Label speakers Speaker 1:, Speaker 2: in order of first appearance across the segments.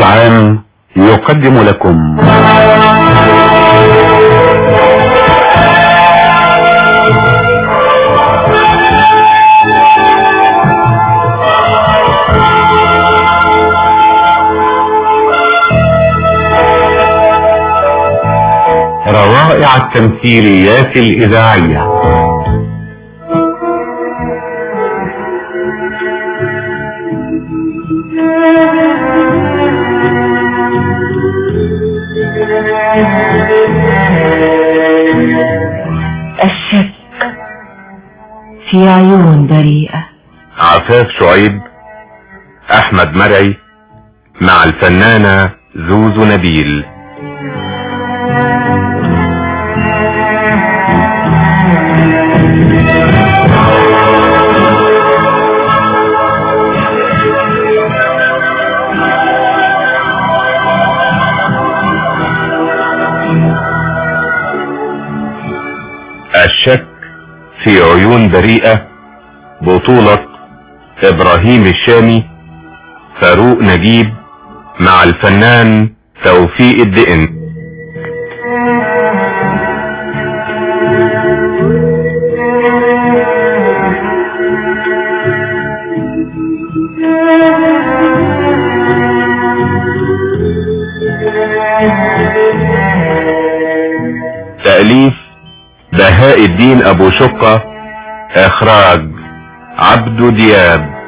Speaker 1: العام يقدم لكم روائع التمثيليات الإذاعية
Speaker 2: الشك في عيون بريئة
Speaker 1: عفاف شعيب احمد مرعي مع الفنانة زوزو نبيل الشك في عيون بريئة بطولة ابراهيم الشامي فاروق نجيب مع الفنان توفيق الدقن تأليف بهاء الدين ابو شقة اخراج عبدو دياب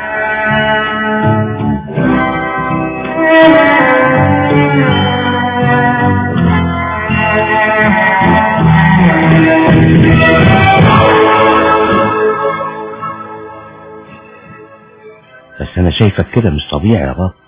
Speaker 3: بس انا شايفك كده مش طبيعي يا بابا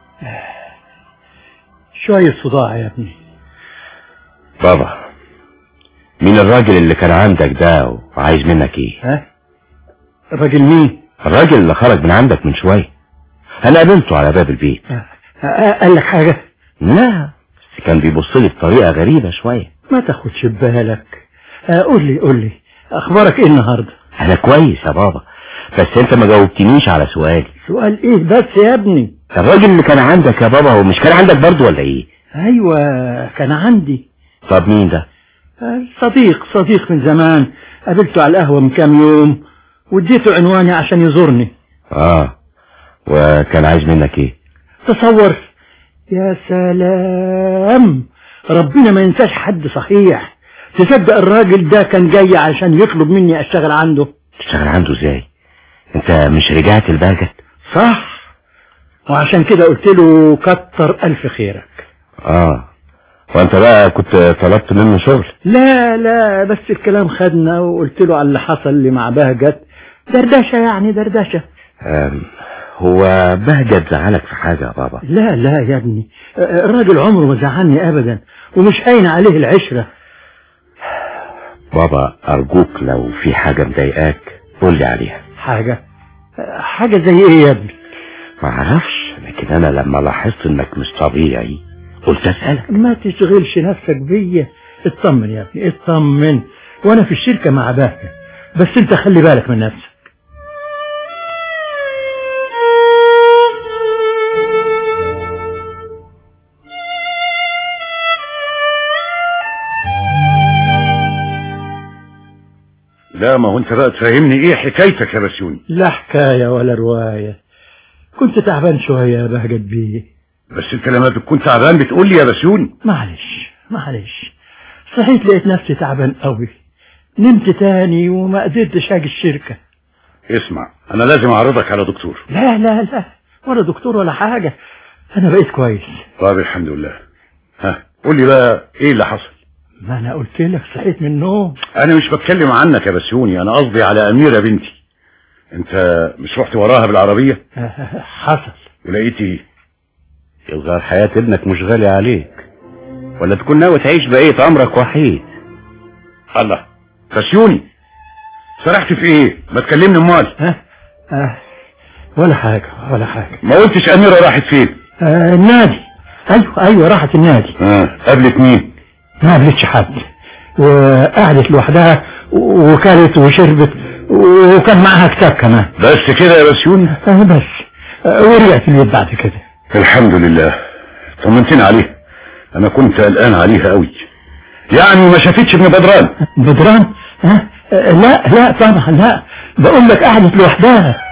Speaker 4: شوية صداع يا ابني
Speaker 3: بابا مين الراجل اللي كان عندك ده وعايز منك ايه
Speaker 4: ها الراجل مين
Speaker 3: الراجل اللي خرج من عندك من شوية انا قابلته على باب البيت
Speaker 4: آه، قال لك حاجة
Speaker 3: لا بس كان بيبص لي بطريقة غريبة شوية
Speaker 4: ما تاخدش ببالك آه، قول لي قول لي اخبارك ايه النهاردة
Speaker 3: انا كويس يا بابا بس انت ما جاوبتنيش على سؤالي
Speaker 4: سؤال ايه بس يا ابني
Speaker 3: الراجل اللي كان عندك يا بابا هو مش كان عندك برضه ولا ايه
Speaker 4: ايوه كان عندي
Speaker 3: طب مين ده
Speaker 4: آه، صديق صديق من زمان قابلته على القهوة من كام يوم واديته عنواني عشان يزورني
Speaker 3: اه وكان عايز منك ايه
Speaker 4: تصور يا سلام ربنا ما ينساش حد صحيح تصدق الراجل ده كان جاي عشان يطلب مني اشتغل عنده
Speaker 3: تشتغل عنده ازاي انت مش رجعت البلد
Speaker 4: صح وعشان كده قلت له كتر الف خيرك
Speaker 3: اه وانت بقى كنت طلبت منه شغل
Speaker 4: لا لا بس الكلام خدنا وقلت له على اللي حصل لي مع بهجت دردشة يعني دردشة
Speaker 3: آم، هو بهجت زعلك في حاجة يا بابا
Speaker 4: لا لا يا ابني آه، الراجل عمره ما زعلني ابدا ومش هين عليه العشرة
Speaker 3: بابا ارجوك لو في حاجة مضايقاك قول لي عليها
Speaker 4: حاجة آه، حاجة زي ايه يا ابني
Speaker 3: ما اعرفش لكن انا لما لاحظت انك مش طبيعي قلت اسألك
Speaker 4: ما تشغلش نفسك بيا اطمن يا ابني اطمن وانا في الشركة مع بهجت بس انت خلي بالك من نفسك
Speaker 5: لا ما هو انت بقى تفهمني ايه حكايتك يا بسيوني
Speaker 4: لا حكاية ولا رواية كنت تعبان شوية يا بهجت بيه
Speaker 5: بس انت لما بتكون تعبان بتقول لي يا بسيوني
Speaker 4: معلش معلش صحيت لقيت نفسي تعبان قوي نمت تاني وما قدرتش اجي الشركة
Speaker 5: اسمع انا لازم اعرضك على دكتور
Speaker 4: لا لا لا ولا دكتور ولا حاجة انا بقيت كويس
Speaker 5: طيب الحمد لله ها قول لي بقى ايه اللي حصل
Speaker 4: ما انا قلت لك صحيت من النوم
Speaker 5: انا مش بتكلم عنك يا بسيوني انا قصدي على اميرة بنتي انت مش رحت وراها بالعربية
Speaker 4: حصل
Speaker 5: ولقيت ايه
Speaker 3: يظهر حياة ابنك مش غالية عليك ولا تكون ناوي تعيش بقية عمرك وحيد
Speaker 5: الله بسيوني سرحت في ايه ما تكلمني امال
Speaker 4: ها آه ولا حاجة ولا حاجة
Speaker 5: ما قلتش اميرة راحت فين
Speaker 4: آه النادي ايوه ايوه راحت النادي
Speaker 5: ها قابلت مين
Speaker 4: ما قابلتش حد وقعدت لوحدها وكلت وشربت وكان معاها كتاب كمان
Speaker 5: بس كده يا بسيوني
Speaker 4: آه بس آه ورجعت البيت بعد كده
Speaker 5: الحمد لله طمنتني عليها انا كنت قلقان عليها قوي يعني ما شافتش ابن بدران
Speaker 4: بدران ها آه، لا لا طبعا لا بقول لك قعدت لوحدها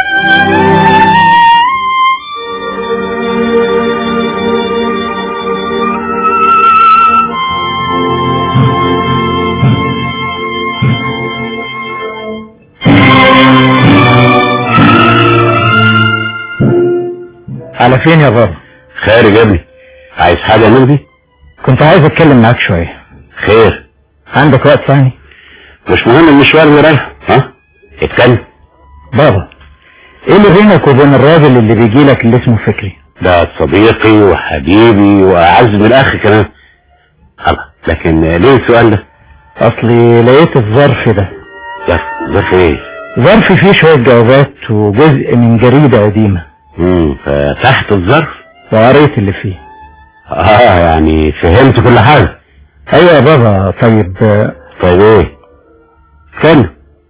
Speaker 6: على فين يا بابا
Speaker 3: خارج يا ابني عايز حاجة يا مجدي
Speaker 6: كنت عايز اتكلم معاك شوية
Speaker 3: خير
Speaker 6: عندك وقت ثاني
Speaker 3: مش مهم المشوار اللي رايح ها اتكلم
Speaker 6: بابا ايه اللي بينك وبين الراجل اللي بيجي لك اللي اسمه فكري
Speaker 3: ده صديقي وحبيبي واعز من الاخ كمان الله لكن ليه السؤال ده
Speaker 6: اصلي لقيت الظرف ده
Speaker 3: ظرف ظرف ايه
Speaker 6: ظرف فيه شوية جوابات وجزء من جريدة قديمة
Speaker 3: امم فتحت الظرف
Speaker 6: وقريت اللي فيه
Speaker 3: اه يعني فهمت كل حاجة
Speaker 6: ايوه يا بابا طيب آه،
Speaker 3: طيب ايه كمل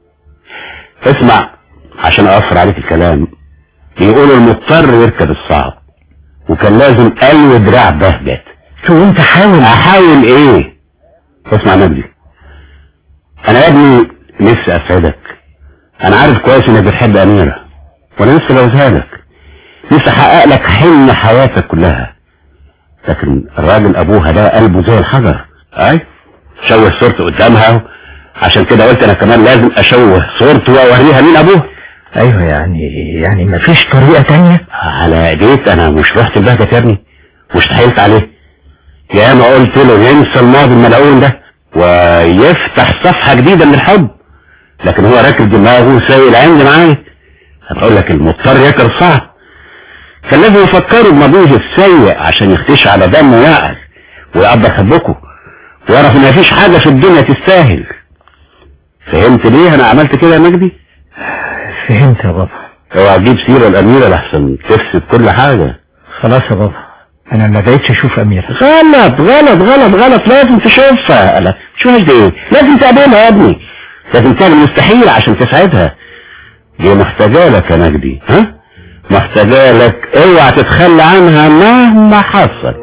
Speaker 3: اسمع عشان اقصر عليك الكلام بيقولوا المضطر يركب الصعب وكان لازم قلب دراع بهجت
Speaker 6: شو انت حاول
Speaker 3: احاول ايه اسمع نجدي انا يا ابني لسه اسعدك انا عارف كويس انك بتحب اميرة وانا لسه جوزها لك لسه احقق لك حلم حياتك كلها لكن الراجل ابوها ده قلبه زي الحجر اي شوه صورته قدامها عشان كده قلت انا كمان لازم اشوه صورته واوريها مين ابوه
Speaker 6: ايوه يعني يعني مفيش طريقة تانية
Speaker 3: على ايديك انا مش رحت البهجة يا ابني مستحيلت عليه يا ما قلت له ينسى الماضي الملعون ده ويفتح صفحة جديدة من الحب لكن هو راكب دماغه وسايق العند معايا هتقول لك المضطر ياكل صعب كان لازم يفكروا بماضيه السيء عشان يختش على دمه ويعقل ويقدر حبكم ويعرف ان مفيش حاجة في الدنيا تستاهل فهمت ليه انا عملت كده يا مجدي
Speaker 6: فهمت يا بابا
Speaker 3: اوعى تجيب سيرة الاميرة لحسن تفسد كل حاجة
Speaker 6: خلاص يا بابا انا ما بقيتش اشوف اميرة
Speaker 3: غلط غلط غلط غلط لازم تشوفها لا شوفهاش دي ايه لازم تقابلها يا ابني لازم تعمل مستحيل عشان تسعدها دي محتاجة لك يا مجدي ها محتاجة لك اوعى تتخلى عنها مهما حصل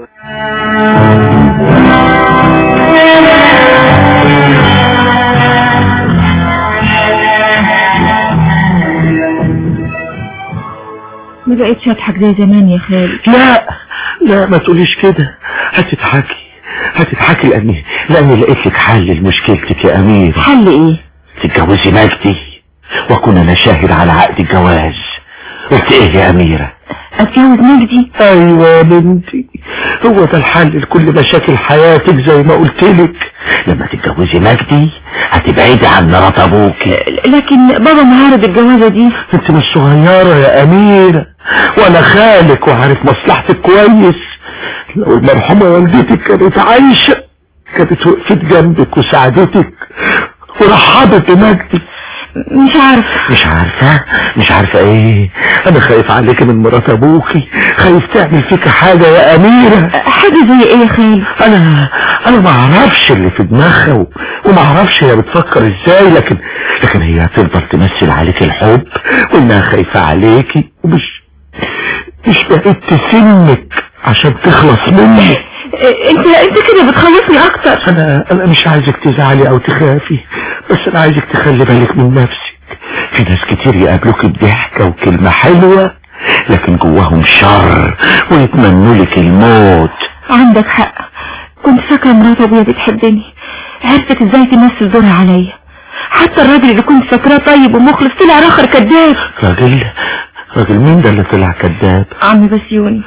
Speaker 2: ما بقتش اضحك زي زمان يا خالد
Speaker 4: لا لا ما تقوليش كده هتضحكي هتضحكي لاني لاني لقيت لك حل لمشكلتك يا امير
Speaker 2: حل ايه
Speaker 4: تتجوزي مجدي واكون انا شاهد على عقد الجواز قلت ايه يا اميرة
Speaker 2: اتجوز مجدي
Speaker 4: ايوه يا بنتي هو ده الحل لكل مشاكل حياتك زي ما قلت لك لما تتجوزي مجدي هتبعدي عن مرات ابوكي
Speaker 2: لكن بابا معارض الجوازة دي
Speaker 4: انت مش صغيرة يا اميرة وانا خالك وعارف مصلحتك كويس لو المرحومة والدتك كانت عايشة كانت وقفت جنبك وساعدتك ورحبت بمجدي
Speaker 2: مش عارف
Speaker 4: مش عارفة مش عارفة ايه انا خايف عليك من مرات ابوكي خايف تعمل فيك حاجة يا اميرة
Speaker 2: حاجة زي ايه يا خالد
Speaker 4: انا انا ما اعرفش اللي في دماغها و... وما اعرفش هي بتفكر ازاي لكن لكن هي هتفضل تمثل عليك الحب وانها خايفة عليكي ومش مش بقيت تسنك عشان تخلص منك
Speaker 2: انت انت كده بتخوفني اكتر
Speaker 4: انا انا مش عايزك تزعلي او تخافي بس انا عايزك تخلي بالك من نفسك في ناس كتير يقابلوك بضحكة وكلمة حلوة لكن جواهم شر ويتمنوا لك الموت
Speaker 2: عندك حق كنت فاكرة مرات ابويا بتحبني عرفت ازاي تمثل دورها عليا حتى الراجل اللي كنت فاكراه طيب ومخلص طلع اخر كذاب
Speaker 4: راجل راجل مين ده اللي طلع كذاب
Speaker 2: عمي بسيوني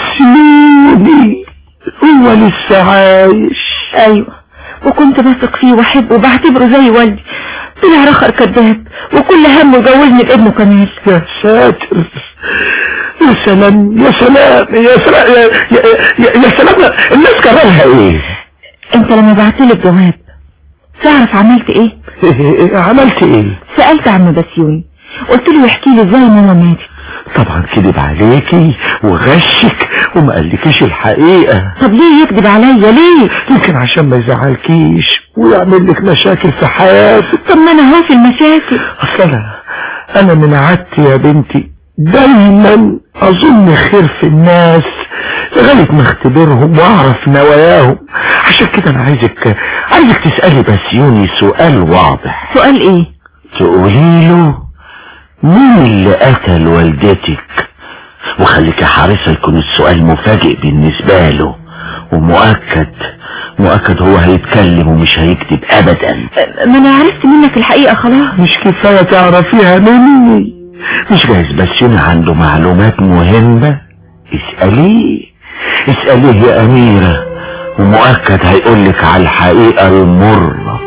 Speaker 4: بسيوني هو لسه عايش
Speaker 2: ايوه وكنت بثق فيه واحبه وبعتبره زي والدي طلع اخر كذاب وكل همه يجوزني بابنه كمال
Speaker 4: يا ساتر يا سلام يا سلام يا سلام يا, يا, يا, يا سلام الناس كرهها ايه
Speaker 2: انت لما بعتلي الجواب تعرف عملت ايه
Speaker 4: عملت ايه
Speaker 2: سألت عم بسيوني قلت له يحكي لي ازاي ماما ماتت
Speaker 4: طبعا كذب عليكي وغشك وما قالكيش الحقيقة
Speaker 2: طب ليه يكذب عليا ليه
Speaker 4: يمكن عشان ما يزعلكيش ويعمل لك مشاكل في حياتك
Speaker 2: طب ما انا هو في المشاكل
Speaker 4: اصل انا انا من عادتي يا بنتي دايما اظن خير في الناس لغاية ما اختبرهم واعرف نواياهم عشان كده انا عايزك عايزك تسألي بسيوني سؤال واضح
Speaker 2: سؤال ايه
Speaker 4: تقولي له مين اللي قتل والدتك وخليك حارسة يكون السؤال مفاجئ بالنسبة له ومؤكد مؤكد هو هيتكلم ومش هيكذب ابدا
Speaker 2: ما انا عرفت منك الحقيقة خلاص
Speaker 4: مش كفاية تعرفيها مني مش جايز بسيوني عنده معلومات مهمة اسأليه اسأليه يا أميرة ومؤكد هيقولك على الحقيقة المرة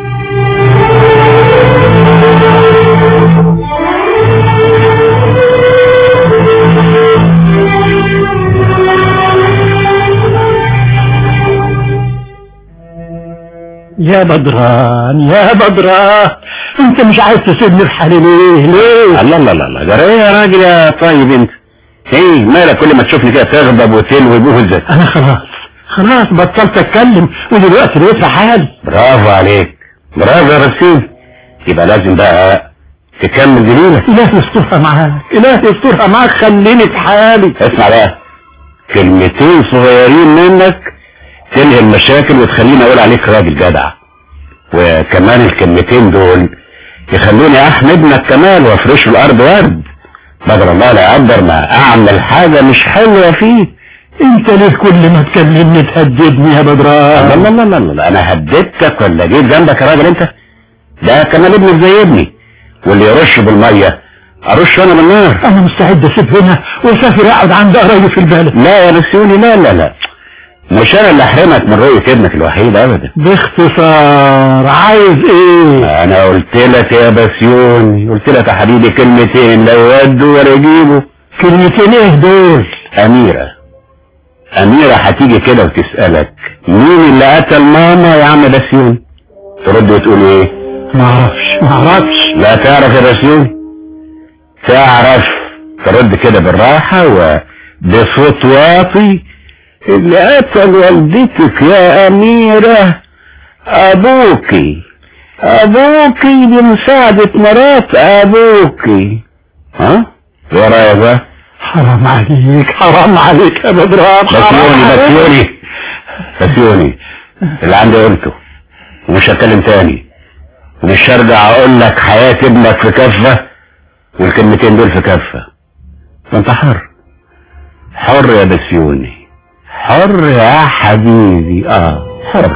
Speaker 6: يا بدران يا بدران انت مش عايز تسيبني في حالي ليه ليه
Speaker 3: الله الله الله الله جرى ايه يا راجل يا طيب انت ايه مالك كل ما تشوفني كده تغضب وتلوي بوهزك
Speaker 6: انا خلاص خلاص بطلت اتكلم ودلوقتي بقيت في حالي
Speaker 3: برافو عليك برافو يا رسيم يبقى لازم بقى تكمل دليلك
Speaker 6: إلهي يسترها معاك إلهي يسترها معاك خليني في حالي
Speaker 3: اسمع بقى كلمتين صغيرين منك تنهي المشاكل وتخليني اقول عليك راجل جدع وكمان الكلمتين دول يخلوني احمد ابنك كمال وافرش الارض ورد بدل الله لا يقدر ما اعمل حاجة مش حلوة فيه
Speaker 6: انت ليه كل ما تكلمني تهددني يا
Speaker 3: لا
Speaker 6: بدران
Speaker 3: لا لا لا لا انا هددتك ولا جيت جنبك يا راجل انت ده كمال ابنك زي ابني واللي يرش بالمية ارش انا بالنار
Speaker 6: انا مستعد اسيب هنا واسافر اقعد عند قرايبي في البلد
Speaker 3: لا يا رسولي لا لا لا مش انا اللي احرمك من رؤية ابنك الوحيد ابدا
Speaker 6: باختصار عايز ايه
Speaker 3: انا قلت لك يا بسيوني قلت لك يا حبيبي كلمتين لا يودوا ولا يجيبوا
Speaker 6: كلمتين ايه دول
Speaker 3: اميرة اميرة هتيجي كده وتسألك مين اللي قتل ماما يا عم بسيوني ترد وتقول ايه
Speaker 6: ما اعرفش ما اعرفش
Speaker 3: لا تعرف يا بسيوني تعرف ترد كده بالراحة وبصوت واطي اللي قتل والدتك يا اميرة ابوكي ابوكي بمساعدة مرات ابوكي ها ايه رايك بقى
Speaker 6: حرام عليك حرام عليك يا بدران
Speaker 3: بسيوني بسيوني بسيوني اللي عندي قلته ومش هتكلم تاني ومش هرجع اقول لك حياة ابنك في كفة والكلمتين دول في كفة انت حر حر يا بسيوني حر يا حبيبي اه حر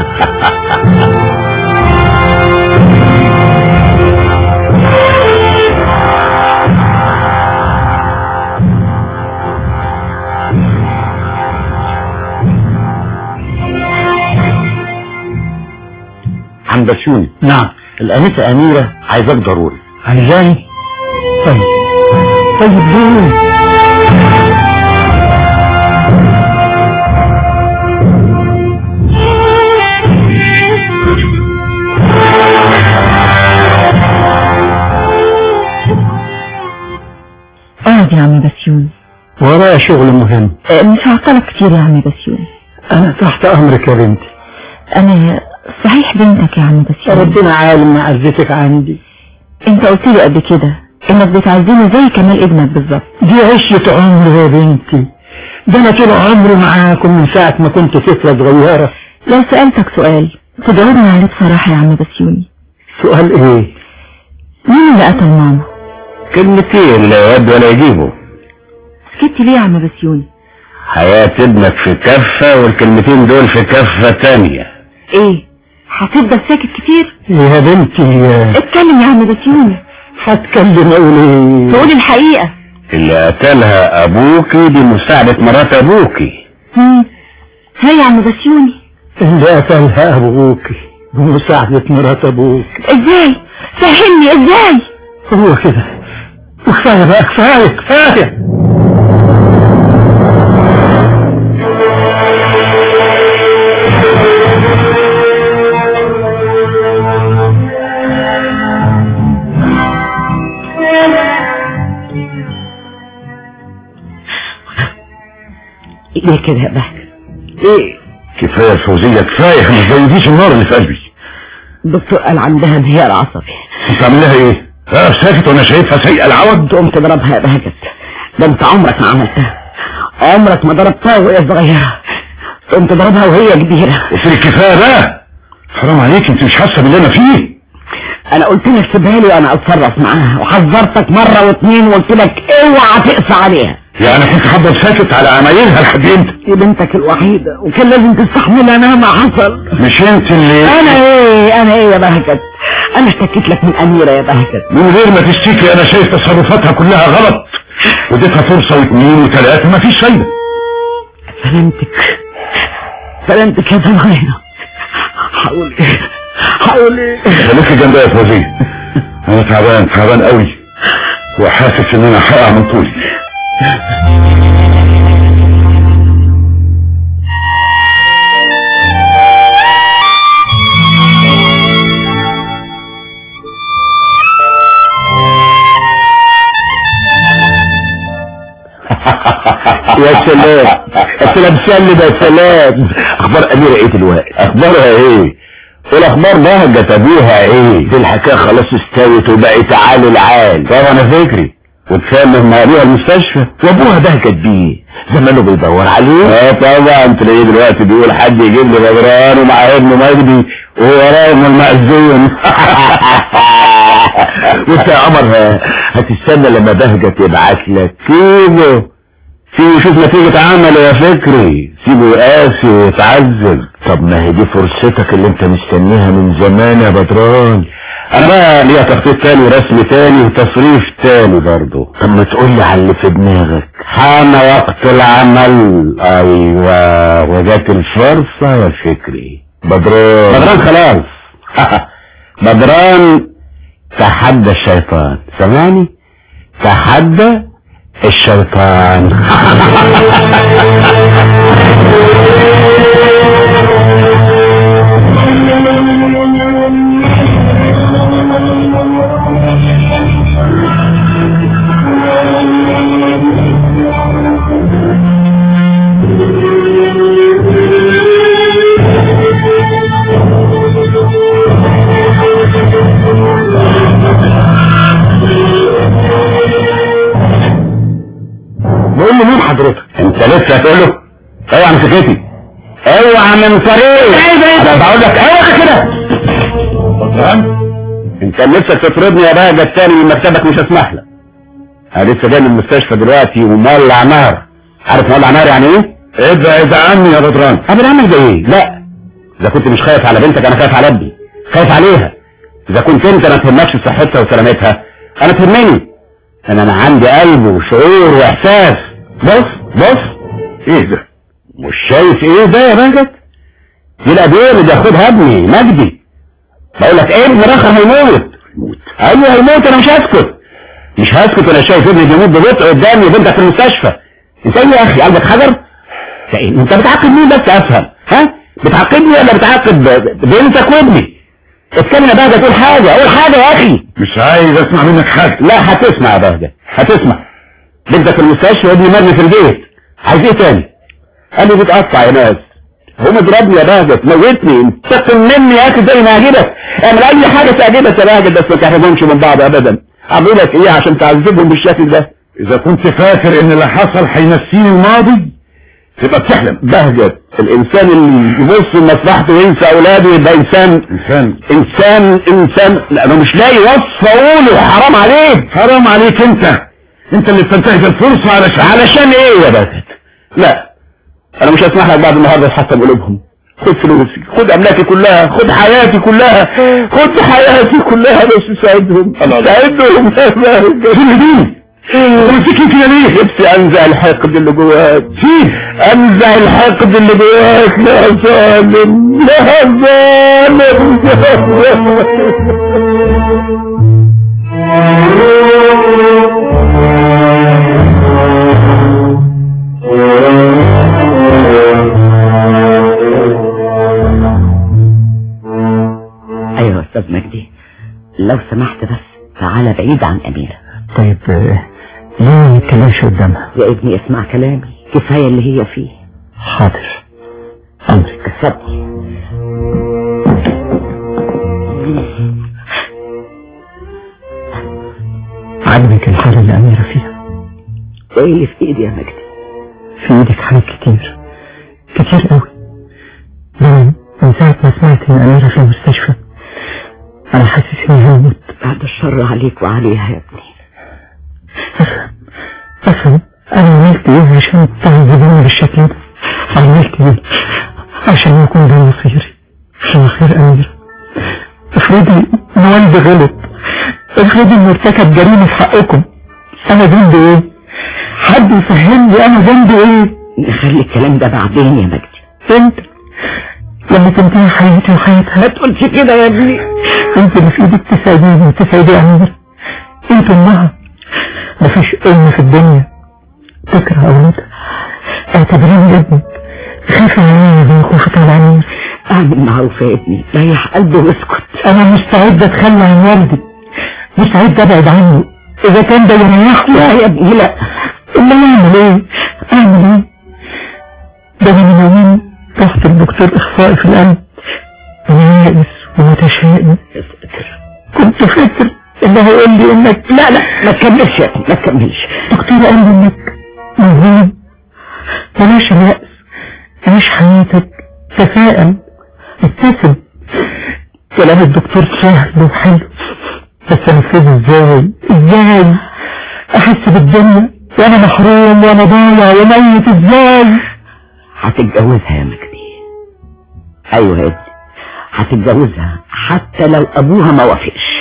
Speaker 3: عم بسيوني
Speaker 6: نعم
Speaker 3: الأنسة أميرة عايزاك ضروري
Speaker 6: عايزاني طيب طيب ليه
Speaker 2: اقعد يا عم بسيوني
Speaker 6: ورايا شغل مهم
Speaker 2: أه، مش هعطلك كتير يا عم بسيوني
Speaker 6: انا تحت امرك يا بنتي
Speaker 2: انا صحيح بنتك يا عم بسيوني
Speaker 6: ربنا عالم معزتك عندي
Speaker 2: انت قلت لي قبل كده انك بتعزيني زي كمال ابنك بالظبط
Speaker 6: دي عشرة عمر يا بنتي ده انا طول عمري معاكم من ساعة ما كنت طفلة صغيرة
Speaker 2: لو سألتك سؤال تجاوبني عليه بصراحة يا عم بسيوني
Speaker 6: سؤال ايه
Speaker 2: مين اللي قتل ماما
Speaker 3: كلمتين لا يود ولا يجيبوا
Speaker 2: سكت ليه يا عم بسيوني
Speaker 3: حياة ابنك في كفة والكلمتين دول في كفة تانية
Speaker 2: ايه هتفضل ساكت كتير
Speaker 6: يا بنتي
Speaker 2: اتكلم يا عم بسيوني
Speaker 6: هتكلم اقول ايه
Speaker 2: تقول الحقيقة
Speaker 3: اللي قتلها ابوكي بمساعدة مرات ابوكي
Speaker 2: هم. ها يا عم بسيوني
Speaker 6: اللي قتلها ابوكي بمساعدة مرات ابوك
Speaker 2: ازاي فهمني ازاي
Speaker 6: هو كده وكفاية بقى كفاية كفاية
Speaker 2: ليه كده يا بهجة
Speaker 3: ايه كفاية الفوزية كفاية ما تزوديش النار اللي في قلبي
Speaker 2: الدكتور قال عندها انهيار عصبي
Speaker 3: انت عاملها ايه؟ اه ساكت وانا شايفها سيئة العوض
Speaker 2: تقوم تضربها يا بهجت ده انت عمرك ما عملتها
Speaker 6: عمرك ما ضربتها وهي صغيرة كنت ضربها وهي كبيرة
Speaker 5: قلت لك كفايه بقى حرام عليك انت مش حاسه باللي انا فيه
Speaker 6: انا قلت لك سيبها لي وانا اتصرف معاها وحذرتك مرة واتنين وقلت لك اوعى تقسى عليها
Speaker 5: يعني كنت هفضل ساكت على عمايلها لحد امتى
Speaker 6: دي بنتك الوحيدة وكان لازم تستحملها مهما حصل
Speaker 5: مش انت اللي
Speaker 6: انا ايه انا ايه يا بهجت انا اشتكيت لك من اميرة يا بهجت
Speaker 5: من غير ما تشتكي انا شايف تصرفاتها كلها غلط واديتها فرصه واثنين وثلاثه مفيش فايده
Speaker 6: سلامتك سلامتك يا زمانة حاول ايه حاول ايه
Speaker 5: خليك جنبي يا فوزية انا تعبان تعبان قوي وحاسس ان انا هقع من طولي
Speaker 4: يا سلام انت لابسان يا سلام اخبار اميرة ايه دلوقتي اخبارها ايه والاخبار بهجت ابوها ايه دي الحكايه خلاص استوت وبقت عال العال طبعا انا فكري وتفهم مع ابوها المستشفى وابوها بهجت بيه زمانه بيدور عليه اه طبعا تلاقيه دلوقتي بيقول حد يجيب لي بدران ومع ابنه مجدي وهو رايح المأذون وانت يا قمر هتستنى لما بهجت يبعت لك كيلو سيبه يشوف نتيجة عمله يا فكري سيبه يقاسي ويتعذب طب ما هي دي فرصتك اللي انت مستنيها من زمان يا بدران انا بقى ليها تخطيط تاني ورسم تاني وتصريف تاني برضه طب ما تقول لي على اللي في دماغك حان وقت العمل ايوه وجات الفرصة يا فكري بدران بدران خلاص بدران تحدى الشيطان سمعني تحدى الشيطان بقول له مين حضرتك انت لسه هتقول له اوعى من سكتي اوعى من طريقي انا بقول لك اوعى كده انت نفسك تطردني يا بهجة التاني من مكتبك مش هسمح لك انا لسه جاي من المستشفى دلوقتي ومولع نار عارف مولع نار يعني ايه؟
Speaker 5: ابعد عني يا بدران
Speaker 4: ابعد عنك زي ايه؟ لا اذا كنت مش خايف على بنتك انا خايف على ابني خايف عليها اذا كنت انت ما تهمكش صحتها وسلامتها انا تهمني ان انا عندي قلب وشعور واحساس بص بص
Speaker 5: ايه ده
Speaker 4: مش شايف ايه ده يا مجد دي الادويه اللي بياخدها ابني مجدي بقول لك ابن رخر هيموت
Speaker 5: موت
Speaker 4: ايوه هيموت انا مش هسكت مش هسكت وانا شايف ابني بيموت ببطء قدامي وبنتك في المستشفى انت ايه يا اخي قلبك حجر انت إيه؟ انت بتعاقب مين بس افهم ها بتعاقبني ولا بتعاقب بنتك وابني اتكلم يا بهجة تقول حاجة قول حاجة يا اخي
Speaker 5: مش عايز اسمع منك حاجه
Speaker 4: لا هتسمع يا بهجة هتسمع بنتك في المستشفى وابني مرمي في البيت عايز ايه تاني قال لي بتقطع يا ناس هو مضربني يا بهجة موتني انتقم مني يا اخي زي ما عجبك اعمل اي حاجة تعجبك يا بهجة بس ما تحرمهمش من بعض ابدا اعمل لك ايه عشان تعذبهم بالشكل ده
Speaker 5: اذا كنت فاكر ان اللي حصل هينسيني الماضي تبقى بتحلم
Speaker 4: بهجة الانسان اللي يبص لمصلحته وينسى اولاده يبقى انسان
Speaker 5: انسان
Speaker 4: انسان انسان لا انا مش لاقي وصف اقوله حرام عليك
Speaker 5: حرام عليك انت انت اللي بتنتهز الفرصه علشان
Speaker 4: علشان ايه يا بهجة لا انا مش هسمح لك بعد النهارده تحطم قلوبهم خد فلوسي خد املاكي كلها خد حياتي كلها خد حياتي كلها بس ساعدهم ساعدهم يا بهجة
Speaker 5: دي تمسكني كده ليه
Speaker 4: نفسي انزع الحقد اللي جواك
Speaker 5: فيه
Speaker 4: انزع الحقد اللي جواك يا ظالم يا ظالم يا
Speaker 6: ايوه يا استاذ مجدي لو سمحت بس تعالى بعيد عن اميرة
Speaker 7: طيب آه، ليه ما نتكلمش قدامها
Speaker 6: يا ابني اسمع كلامي كفاية اللي هي فيه
Speaker 7: حاضر امرك
Speaker 6: اتفضل
Speaker 7: عجبك الحالة اللي أميرة فيها
Speaker 6: ايه اللي في ايدي يا مجدي
Speaker 7: في ايدك حاجات كتير كتير قوي من من ساعة ما سمعت ان اميرة في المستشفى انا حاسس اني هموت
Speaker 6: بعد الشر عليك وعليها يا ابني
Speaker 7: افهم افهم انا عملت ايه عشان تعذبوني بالشكل ده عملت ايه عشان يكون ده مصيري في مصير اميرة افرضي ان والدي غلط افرضي انه ارتكب جريمة في حقكم انا ذنبي ايه حد يفهمني انا ذنبي ايه
Speaker 6: نخلي الكلام ده بعدين يا مجدي
Speaker 7: انت لما تنتهي حياتي وحياتها
Speaker 6: ما تقولش كده يا ابني
Speaker 7: انت اللي في ايدك تساعديني وتساعدي امير انت امها مفيش ام في الدنيا تكره اولادها اعتبريني ابنك خافي عليا زي خوفك على امير
Speaker 6: اعمل معروف يا ابني ريح قلبه واسكت
Speaker 7: انا مستعد اتخلى عن والدي مستعد ابعد عنه اذا كان ده يريحني
Speaker 6: لا يا ابني لا
Speaker 7: امال اعمل ايه اعمل ايه ده انا من يومين رحت لدكتور اخصائي في القلب انا يائس ومتشائم
Speaker 6: يا ساتر
Speaker 7: كنت فاكر انه هيقول لي انك
Speaker 6: لا لا ما تكملش يا ابني ما تكملش
Speaker 7: دكتور قال لي انك مهم بلاش اليأس عيش حياتك تفائل ابتسم كلام الدكتور سهل وحلو بس انفذه ازاي ازاي احس بالدنيا وانا محروم وانا ضايع وميت ازاي
Speaker 6: هتتجوزها يا مجدي ايوه يا ابني هتتجوزها حتى لو ابوها ما وافقش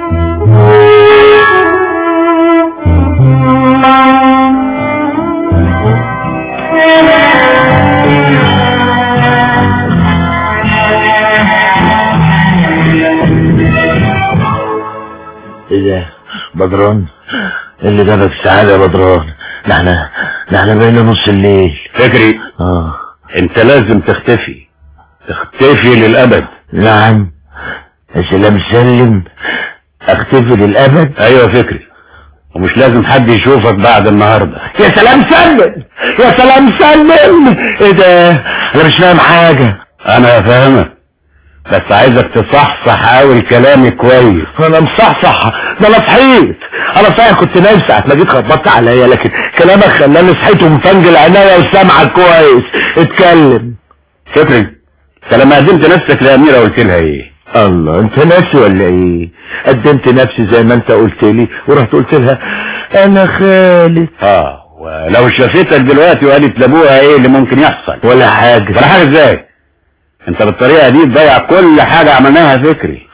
Speaker 4: ايه ده بدران إيه اللي جابك السعادة يا بدران ده احنا ده احنا بقينا نص الليل
Speaker 5: فكري
Speaker 4: اه
Speaker 5: انت لازم تختفي تختفي للابد
Speaker 4: نعم يا سلام سلم اختفي للابد
Speaker 5: ايوه فكري ومش لازم حد يشوفك بعد النهارده
Speaker 4: يا سلام سلم يا سلام سلم ايه ده انا مش فاهم حاجة
Speaker 5: انا فاهمك بس عايزك تصحصح قوي كلامي كويس
Speaker 4: انا مصحصح ده انا صحيت انا صحيح كنت نايم ساعة ما جيت خبطت عليا لكن كلامك خلاني صحيت ومفنجل عينيا وسامعك كويس اتكلم
Speaker 5: فكري انت لما قدمت نفسك لأميرة قلت لها ايه
Speaker 4: الله انت ناسي ولا ايه قدمت نفسي زي ما انت قلت لي ورحت قلت لها انا خالد
Speaker 5: اه ولو شافتك دلوقتي وقالت لابوها ايه اللي ممكن يحصل
Speaker 4: ولا حاجة
Speaker 5: ولا حاجه ازاي انت بالطريقه دي تضيع كل حاجه عملناها فكري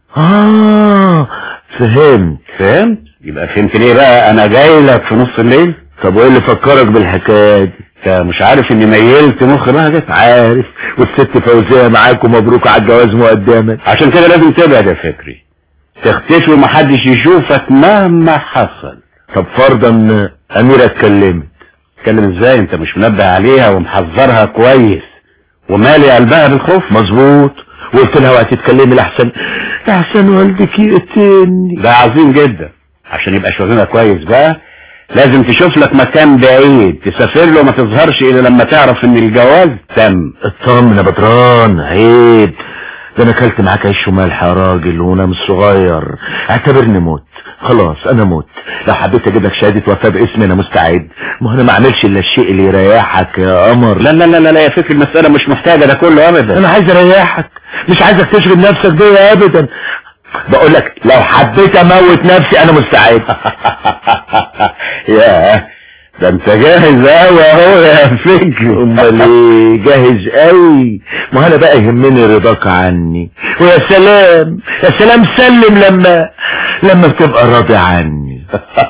Speaker 4: اه فهمت
Speaker 5: فهمت يبقى فهمت ليه بقى انا جاي لك في نص الليل
Speaker 4: طب وايه اللي فكرك بالحكاية دي
Speaker 5: انت مش عارف اني ميلت مخ بهجت
Speaker 4: عارف والست فوزية معاك ومبروك على الجواز مقدما
Speaker 5: عشان كده لازم تبعد يا فكري تختفي ومحدش يشوفك مهما حصل
Speaker 4: طب فرضا ان اميرة اتكلمت
Speaker 5: تتكلم ازاي انت مش منبه عليها ومحذرها كويس ومالي قلبها بالخوف
Speaker 4: مظبوط وقلت لها وقت تتكلمي لحسن لحسن والدك يقتلني
Speaker 5: ده عظيم جدا عشان يبقى شغلنا كويس بقى لازم تشوف لك مكان بعيد تسافر له ما تظهرش الا لما تعرف ان الجواز تم
Speaker 4: اطمن يا بدران عيب ده انا اكلت معاك عيش وملح يا راجل وانا مش صغير اعتبرني موت خلاص انا موت لو حبيت اجيب لك شهاده وفاه باسمي انا مستعد ما انا ما اعملش الا الشيء اللي يريحك يا قمر
Speaker 5: لا لا لا لا, لا يا فكر المسألة مش محتاجة ده كله ابدا
Speaker 4: انا عايز اريحك مش عايزك تشغل نفسك بيا ابدا بقول لك لو حبيت اموت نفسي انا مستعد
Speaker 5: يا ده انت جاهز قوي اهو يا فكر
Speaker 4: امال ايه جاهز قوي ما انا بقى يهمني رضاك عني ويا سلام يا سلام سلم لما لما بتبقى راضي عني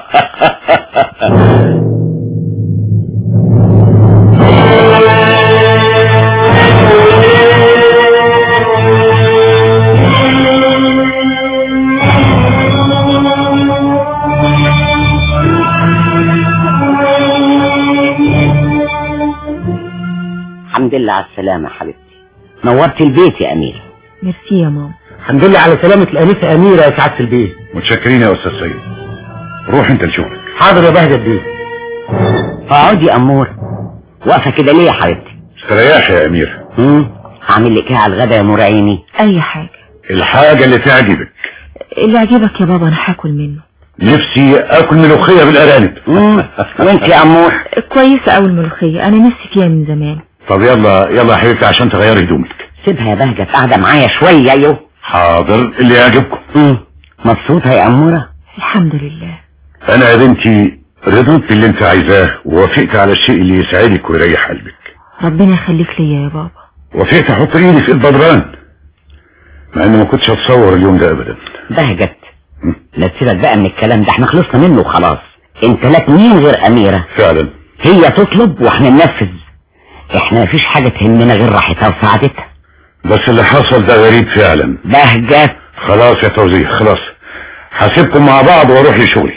Speaker 6: الحمد لله على السلامة حبيبتي نورت البيت يا أمير
Speaker 2: ميرسي يا ماما
Speaker 4: الحمد لله على سلامة الأنسة أميرة يا سعادة البيت
Speaker 5: متشكرين يا استاذ سيد روح انت لشغلك
Speaker 4: حاضر يا بهجة البيت
Speaker 6: اقعدي يا أمور واقفة كده ليه يا حبيبتي
Speaker 5: استريح يا امير
Speaker 6: هم؟ هعمل لك ايه على الغدا يا نور عيني
Speaker 2: اي حاجة
Speaker 5: الحاجة اللي تعجبك
Speaker 2: اللي عجبك يا بابا انا هاكل منه
Speaker 5: نفسي اكل ملوخيه بالارانب
Speaker 3: وانت يا عمور
Speaker 2: كويسة أوي الملوخية أنا نفسي فيها من زمان
Speaker 5: طب يلا يلا يا حبيبتي عشان تغيري هدومك
Speaker 3: سيبها يا بهجت قاعدة معايا شوية ايوه
Speaker 5: حاضر اللي يعجبكم
Speaker 3: مم. مبسوطة يا أمورة
Speaker 2: الحمد لله
Speaker 5: انا يا بنتي رضيت باللي انت عايزاه ووافقت على الشيء اللي يسعدك ويريح قلبك
Speaker 2: ربنا يخليك ليا يا بابا
Speaker 5: وافقت احط ايدي في البدران مع اني ما كنتش اتصور اليوم ده ابدا
Speaker 3: بهجت لا تسيبك بقى من الكلام ده احنا خلصنا منه وخلاص انت لك مين غير أميرة
Speaker 5: فعلا
Speaker 3: هي تطلب واحنا ننفذ احنا مفيش حاجة تهمنا غير راحتها وسعادتها
Speaker 5: بس اللي حصل ده غريب فعلا
Speaker 3: بهجت
Speaker 5: خلاص يا توزيع خلاص هسيبكم مع بعض واروح لشغلي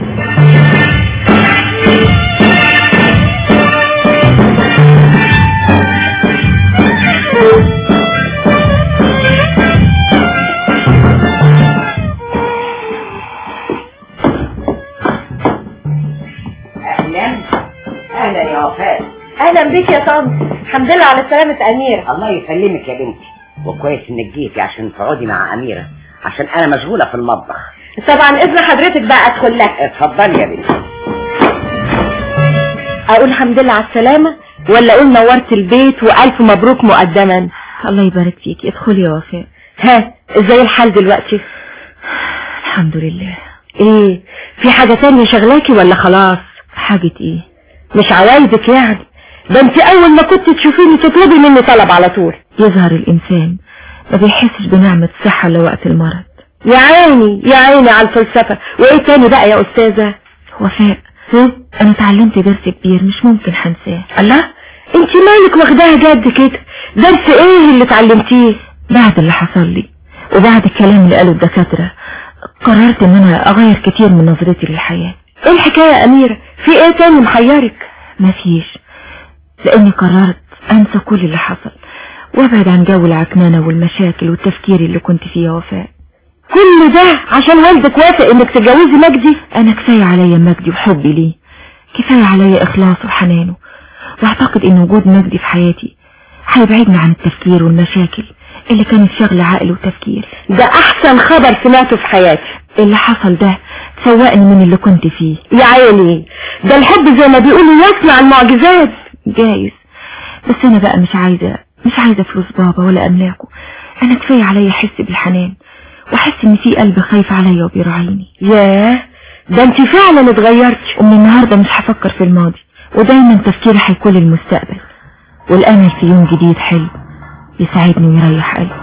Speaker 3: اهلا اهلا يا وفاء
Speaker 8: اهلا بيك يا طنط الحمد لله على سلامة اميرة
Speaker 3: الله يسلمك يا بنتي وكويس انك جيتي عشان تقعدي مع اميرة عشان انا مشغولة في المطبخ
Speaker 8: طبعا اذن حضرتك بقى ادخل لك
Speaker 3: اتفضلي يا بنتي
Speaker 8: اقول الحمد لله على السلامة ولا اقول نورت البيت والف مبروك مقدما
Speaker 2: الله يبارك فيك ادخلي يا وفاء
Speaker 8: ها ازاي الحال دلوقتي
Speaker 2: الحمد لله
Speaker 8: ايه في حاجة تانية شغلاكي ولا خلاص
Speaker 2: حاجة ايه
Speaker 8: مش عوايزك يعني ده انت اول ما كنت تشوفيني تطلبي مني طلب على طول
Speaker 2: يظهر الإنسان ما بيحسش بنعمة الصحة إلا وقت المرض
Speaker 8: يا عيني يا عيني على الفلسفة وايه تاني بقى يا استاذة
Speaker 2: وفاء أنا اتعلمت درس كبير مش ممكن هنساه
Speaker 8: الله انت مالك واخداها جد كده درس ايه اللي اتعلمتيه
Speaker 2: بعد اللي حصل لي وبعد الكلام اللي قاله الدكاترة قررت ان انا اغير كتير من نظرتي للحياة
Speaker 8: ايه الحكاية يا اميرة في ايه تاني محيرك
Speaker 2: مفيش لاني قررت انسى كل اللي حصل وابعد عن جو العكنانة والمشاكل والتفكير اللي كنت فيه يا وفاء
Speaker 8: كل ده عشان والدك وافق انك تتجوزي مجدي
Speaker 2: انا كفاية عليا مجدي وحبي ليه كفاية عليا اخلاصه وحنانه واعتقد ان وجود مجدي في حياتي هيبعدني عن التفكير والمشاكل اللي كانت شغلة عقلي وتفكير
Speaker 8: ده احسن خبر سمعته في حياتي
Speaker 2: اللي حصل ده سوقني من اللي كنت فيه
Speaker 8: يا عيني ده الحب زي ما بيقولوا يصنع المعجزات
Speaker 2: جايز بس انا بقى مش عايزة مش عايزة فلوس بابا ولا املاكه انا كفاية عليا احس بالحنان واحس ان في قلب خايف عليا وبيراعيني
Speaker 8: ياه ده انت فعلا اتغيرتي
Speaker 2: ومن النهاردة مش هفكر في الماضي ودايما تفكيري هيكون للمستقبل والامل في يوم جديد حلو يساعدني ويريح قلبي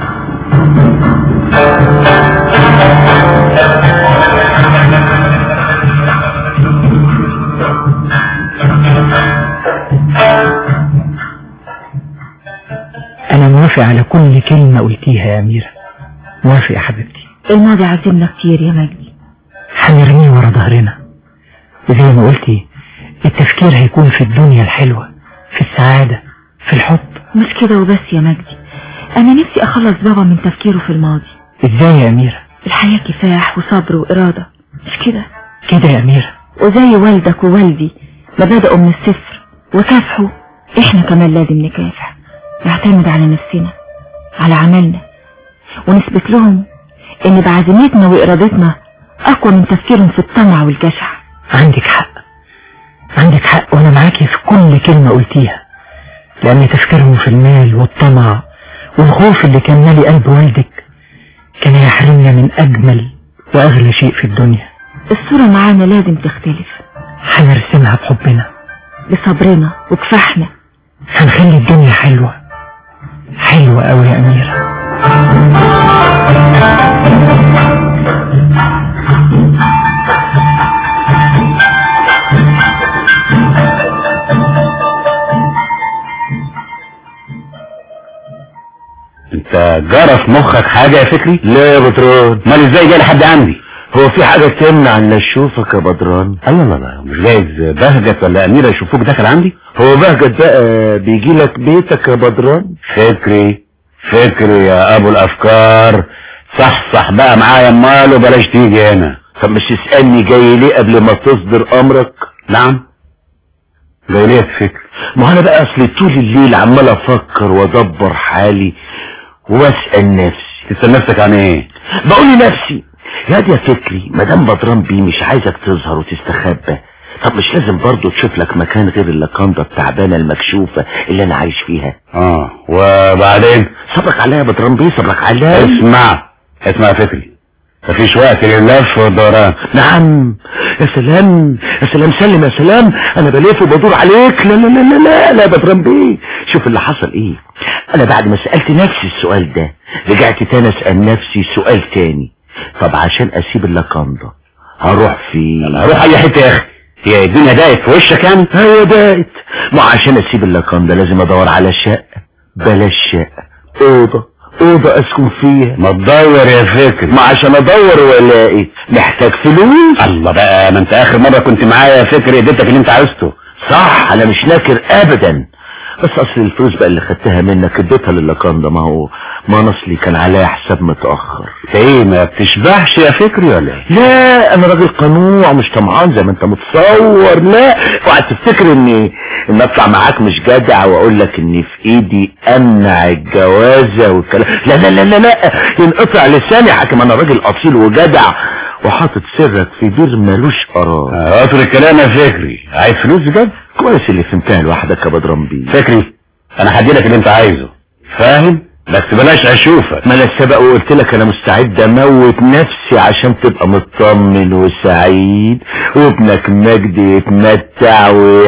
Speaker 7: أنا موافق على كل كلمة قلتيها يا أميرة موافق يا حبيبتي
Speaker 2: الماضي عزمنا كتير يا مجدي
Speaker 7: هنرميه ورا ظهرنا وزي ما قلتي التفكير هيكون في الدنيا الحلوة في السعادة في الحب
Speaker 2: مش كده وبس يا مجدي انا نفسي اخلص بابا من تفكيره في الماضي
Speaker 7: ازاي يا أميرة
Speaker 2: الحياة كفاح وصبر وإرادة مش كده
Speaker 7: كده يا أميرة
Speaker 2: وزي والدك ووالدي ما بدأوا من الصفر وكافحوا احنا كمان لازم نكافح نعتمد على نفسنا على عملنا ونثبت لهم ان بعزيمتنا وإرادتنا اقوى من تفكيرهم في الطمع والجشع
Speaker 7: عندك حق عندك حق وانا معاكي في كل كلمة قلتيها لان تفكيرهم في المال والطمع والخوف اللي كان مالي قلب والدك كان يحرمنا من اجمل واغلى شيء في الدنيا
Speaker 2: الصورة معانا لازم تختلف
Speaker 7: هنرسمها بحبنا
Speaker 2: بصبرنا وكفاحنا
Speaker 7: هنخلي الدنيا حلوة حلوة قوي يا أميرة
Speaker 5: انت جرى في مخك حاجة يا فكري
Speaker 4: لا يا بدران
Speaker 5: امال ازاي جاي لحد عندي
Speaker 4: هو في حاجة تمنع ان اشوفك يا بدران
Speaker 5: ايوه لا لا مش جايز بهجت ولا اميرة يشوفوك داخل عندي
Speaker 4: هو بهجت بقى بيجي لك بيتك يا بدران
Speaker 5: فكري فكري يا ابو الافكار صح صح بقى معايا امال وبلاش تيجي هنا
Speaker 4: طب مش تسألني جاي ليه قبل ما تصدر امرك
Speaker 5: نعم جاي ليه فكر
Speaker 4: ما انا بقى اصل طول الليل عمال افكر وادبر حالي واسأل نفسي
Speaker 5: تسأل نفسك عن ايه
Speaker 4: بقول لنفسي يا دي يا فكري مدام بدران بيه مش عايزك تظهر وتستخبى طب مش لازم برضه تشوف لك مكان غير اللقندة التعبانة المكشوفة اللي انا عايش فيها
Speaker 5: اه وبعدين
Speaker 4: صبرك عليا يا بدران بيه صبرك عليا
Speaker 5: اسمع اسمع يا فكري مفيش وقت لللف والدوران
Speaker 4: نعم يا سلام يا سلام سلم يا سلام انا بلف وبدور عليك لا لا لا لا لا لا يا بدران بيه شوف اللي حصل ايه انا بعد ما سألت نفسي السؤال ده رجعت تاني اسأل نفسي سؤال تاني طب عشان اسيب اللقندة هروح فين
Speaker 5: هروح اي حته يا اخي هي الدنيا ضاقت في وشك يعني
Speaker 4: هي دقت ما عشان اسيب اللقندة لازم ادور على شقة بلاش شقة اوضة اوضة اسكن فيها
Speaker 5: ما تدور يا فكري
Speaker 4: ما عشان ادور والاقي محتاج فلوس
Speaker 5: الله بقى ما انت اخر مره كنت معايا يا فكري اديتك اللي انت عاوزته
Speaker 4: صح انا مش ناكر ابدا بس اصل الفلوس بقى اللي خدتها منك اديتها للقندة ما هو ما انا اصلي كان عليا حساب متاخر
Speaker 5: انت ايه ما بتشبعش يا فكري ولا ايه
Speaker 4: لا انا راجل قنوع مش طمعان زي ما انت متصور لا اوعى تفتكر اني ان اطلع معاك مش جدع واقول لك ان في ايدي امنع الجوازه والكلام لا لا لا لا لا ينقطع لساني حاكم انا راجل اصيل وجدع وحاطط سرك في بير ملوش قرار
Speaker 5: اه اترك الكلام يا فكري عايز فلوس بجد
Speaker 4: كويس اللي فهمتها لوحدك يا بدران بيه
Speaker 5: فكري انا هديلك اللي انت عايزه فاهم بس بلاش اشوفك
Speaker 4: ما انا سبق وقلت لك انا مستعد اموت نفسي عشان تبقى مطمن وسعيد وابنك مجدي يتمتع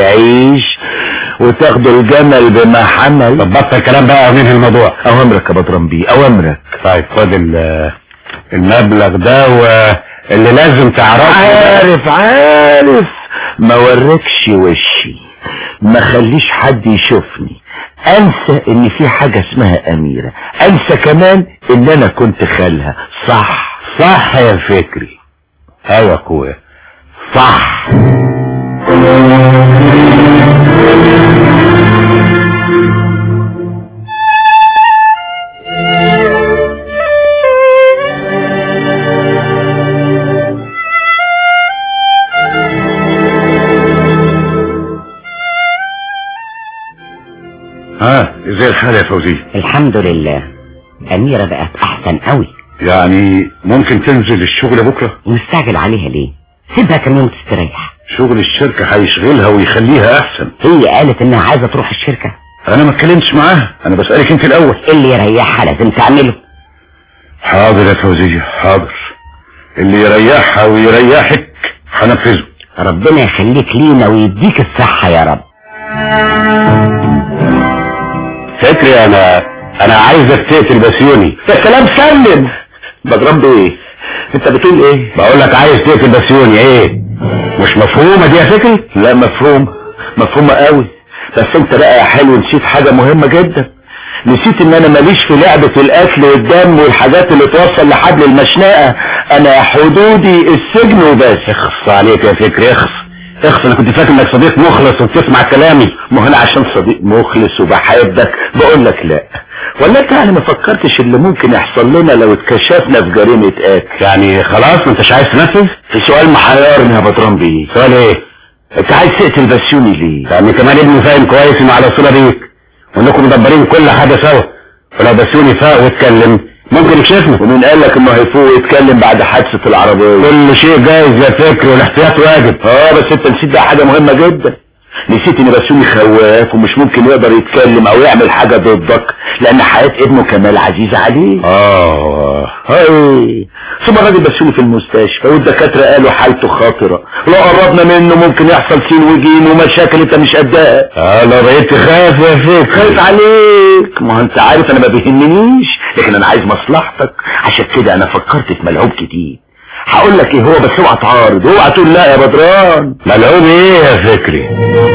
Speaker 4: ويعيش وتاخدوا الجمل بما حمل
Speaker 5: طب بطل الكلام بقى ومنهي الموضوع
Speaker 4: اوامرك يا بدران بيه اوامرك
Speaker 5: طيب خد ال- المبلغ ده واللي لازم تعرفه
Speaker 4: عارف عارف ما وريكش وشي ما خليش حد يشوفني انسى ان في حاجة اسمها اميرة انسى كمان ان انا كنت خالها صح
Speaker 5: صح يا فكري ايوه يا اخويا
Speaker 4: صح
Speaker 5: ها ازاي الحال يا فوزي
Speaker 6: الحمد لله أميرة بقت أحسن قوي
Speaker 5: يعني ممكن تنزل الشغل بكرة
Speaker 6: ومستعجل عليها ليه سيبها كم يوم تستريح
Speaker 5: شغل الشركة هيشغلها ويخليها احسن
Speaker 6: هي قالت انها عايزة تروح الشركة
Speaker 5: انا ما اتكلمتش معاها انا بسألك انت الاول
Speaker 6: اللي يريحها لازم تعمله
Speaker 5: حاضر يا فوزية حاضر اللي يريحها ويريحك هنفذه
Speaker 6: ربنا يخليك لينا ويديك الصحة يا رب
Speaker 5: فكري انا انا عايزك تقتل بسيوني
Speaker 4: ده كلام سلم بدران بيه انت بتقول ايه
Speaker 5: بقول لك عايز تقتل بسيوني ايه مش مفهومة دي يا فكري
Speaker 4: لا مفهوم مفهومة قوي بس انت بقى يا حلو نسيت حاجة مهمة جدا نسيت ان انا ماليش في لعبة القتل والدم والحاجات اللي توصل لحبل المشنقة انا حدودي السجن وبس
Speaker 5: اخص عليك يا فكري اخص اخص انا كنت فاكر انك صديق مخلص وبتسمع كلامي
Speaker 4: ما هو انا عشان صديق مخلص وبحبك بقول لك لا ولا انت يعني ما فكرتش اللي ممكن يحصل لنا لو اتكشفنا في جريمة قتل
Speaker 5: يعني خلاص ما انتش عايز تنفذ
Speaker 4: في سؤال محيرني يا بدران بيه
Speaker 5: سؤال ايه
Speaker 4: انت عايز تقتل بسيوني ليه
Speaker 5: يعني كمان ابني فاهم كويس انه على صلة بيك وانكم مدبرين كل حاجة سوا ولو بسيوني فاق واتكلم ممكن يكشفنا
Speaker 4: ومين قال لك انه هيفوق ويتكلم بعد حادثة العربية
Speaker 5: كل شيء جايز يا فكري والاحتياط واجب
Speaker 4: اه بس انت نسيت بقى حاجة مهمة جدا نسيت ان بسيوني خواف ومش ممكن يقدر يتكلم او يعمل حاجة ضدك لان حياة ابنه كمال عزيزة عليه
Speaker 5: اه
Speaker 4: هاي ثم الراجل بسيوني في المستشفى والدكاترة قالوا حالته خطرة لو قربنا منه ممكن يحصل سين وجيم ومشاكل انت مش قدها
Speaker 5: اه لو بقيت تخاف يا فكري
Speaker 4: خايف عليك ما هو انت عارف انا ما بيهمنيش لكن انا عايز مصلحتك عشان كده انا فكرت في ملعوب جديد هقول لك ايه هو بس اوعى تعارض اوعى تقول لا يا بدران
Speaker 5: ملعوب ايه يا فكري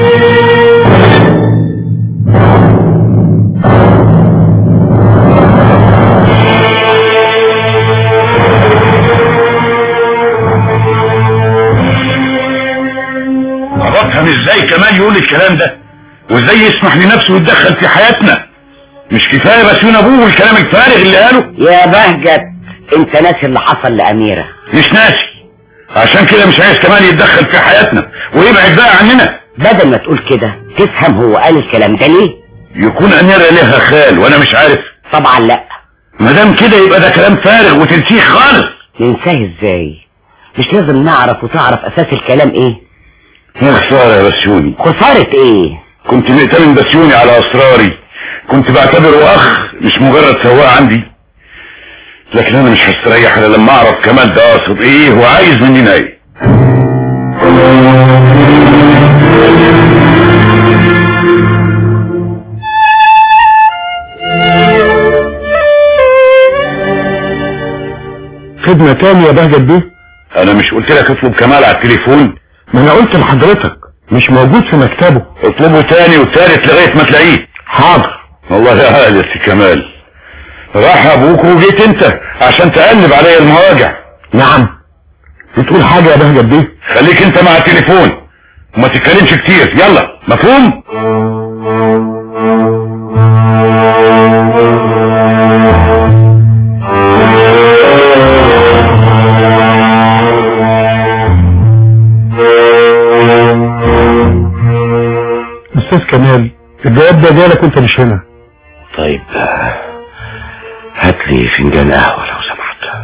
Speaker 9: بفهم ازاي كمان يقول الكلام ده وازاي يسمح لنفسه يتدخل في حياتنا مش كفايه بسيون ابوه والكلام الفارغ اللي قاله
Speaker 6: يا بهجت انت ناسي اللي حصل لأميرة
Speaker 9: مش ناسي عشان كده مش عايز كمان يتدخل في حياتنا ويبعد بقى عننا
Speaker 6: بدل ما تقول كده تفهم هو قال الكلام ده ليه
Speaker 9: يكون أميرة لها خال وانا مش عارف
Speaker 6: طبعا لا
Speaker 9: ما دام كده يبقى ده كلام فارغ وتنسيه خالص
Speaker 6: ننساه ازاي مش لازم نعرف وتعرف اساس الكلام ايه
Speaker 9: يا خسارة يا بسيوني
Speaker 6: خسارة ايه
Speaker 9: كنت مأتمن بسيوني على اسراري كنت بعتبره اخ مش مجرد سواق عندي لكن انا مش هستريح الا لما اعرف كمال ده قاصد ايه وعايز مننا ايه
Speaker 4: خدمة تانية يا بهجت بيه
Speaker 9: انا مش قلت لك اطلب كمال على التليفون
Speaker 4: ما انا قلت لحضرتك مش موجود في مكتبه
Speaker 9: اطلبه تاني وتالت لغاية ما تلاقيه
Speaker 4: حاضر
Speaker 9: والله يا عال يا سي كمال راح ابوك وجيت انت عشان تقلب عليا المواجع
Speaker 4: نعم بتقول حاجة يا بهجت بيه
Speaker 9: خليك انت مع التليفون وما تتكلمش كتير يلا مفهوم
Speaker 4: استاذ كمال الجواب ده جالك وانت مش هنا
Speaker 3: طيب هات لي فنجان قهوة لو سمحت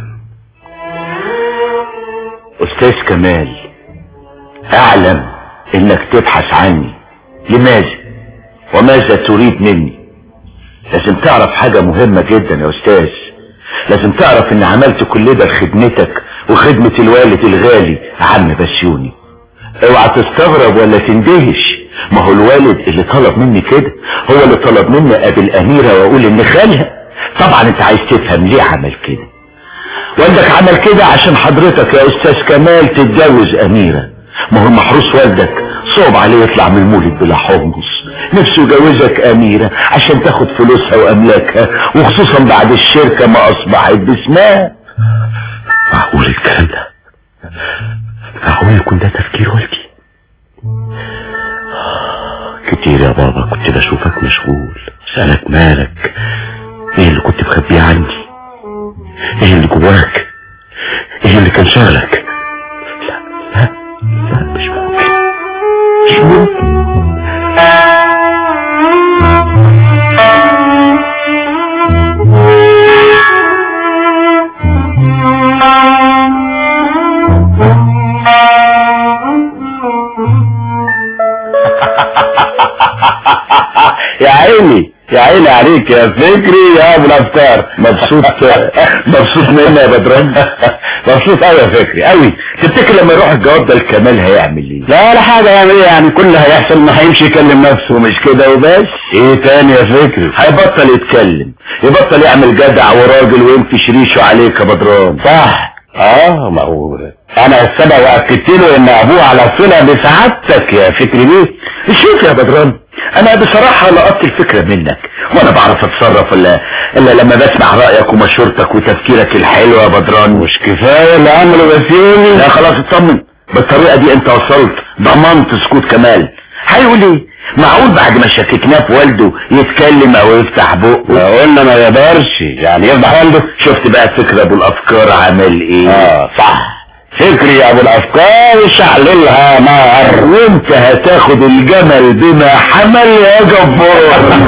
Speaker 3: أستاذ كمال أعلم إنك تبحث عني لماذا وماذا تريد مني لازم تعرف حاجة مهمة جدا يا أستاذ لازم تعرف إن عملت كل ده لخدمتك وخدمة الوالد الغالي عم بسيوني اوعى تستغرب ولا تندهش ما هو الوالد اللي طلب مني كده هو اللي طلب مني اقابل اميرة واقول ان خالها طبعا انت عايز تفهم ليه عمل كده والدك عمل كده عشان حضرتك يا استاذ كمال تتجوز اميرة ما هو المحروس والدك صعب عليه يطلع من المولد بلا حمص نفسه يجوزك اميرة عشان تاخد فلوسها واملاكها وخصوصا بعد الشركة ما اصبحت باسمها معقول الكلام ده معقول يكون ده تفكير والدي كتير يا بابا كنت بشوفك مشغول سألك مالك ايه اللي كنت مخبيه عني ايه اللي جواك ايه اللي كان شغلك لا لا لا مش ممكن مش ممكن يا عيني يا عيني عليك يا فكري يا ابو الافكار مبسوط مبسوط مني يا بدران مبسوط قوي يا فكري قوي تفتكر لما يروح الجواب ده الكمال هيعمل ايه لا ولا حاجه يعمل ايه يعني كل اللي هيحصل انه هيمشي يكلم نفسه مش كده وبس ايه تاني يا فكري هيبطل يتكلم يبطل يعمل جدع وراجل وينفش ريشه عليك يا بدران صح اه ما هو انا السبب واكدت له ان ابوه على صله بسعادتك يا فكري بيه شوف يا بدران انا بصراحة لقطت الفكرة منك وانا بعرف اتصرف الا, إلا لما بسمع رأيك ومشورتك وتفكيرك الحلو يا بدران مش كفاية اللي عمله بسيوني لا خلاص اطمن بالطريقة دي انت وصلت ضمنت سكوت كمال هيقول ايه معقول بعد ما شككناه في والده يتكلم او يفتح بقه لا قلنا ما يقدرش يعني يفتح والده شفت بقى فكرة ابو الافكار عمل ايه اه صح فكري يا ابو الافكار شعللها نار وانت هتاخد الجمل بما حمل يا جبار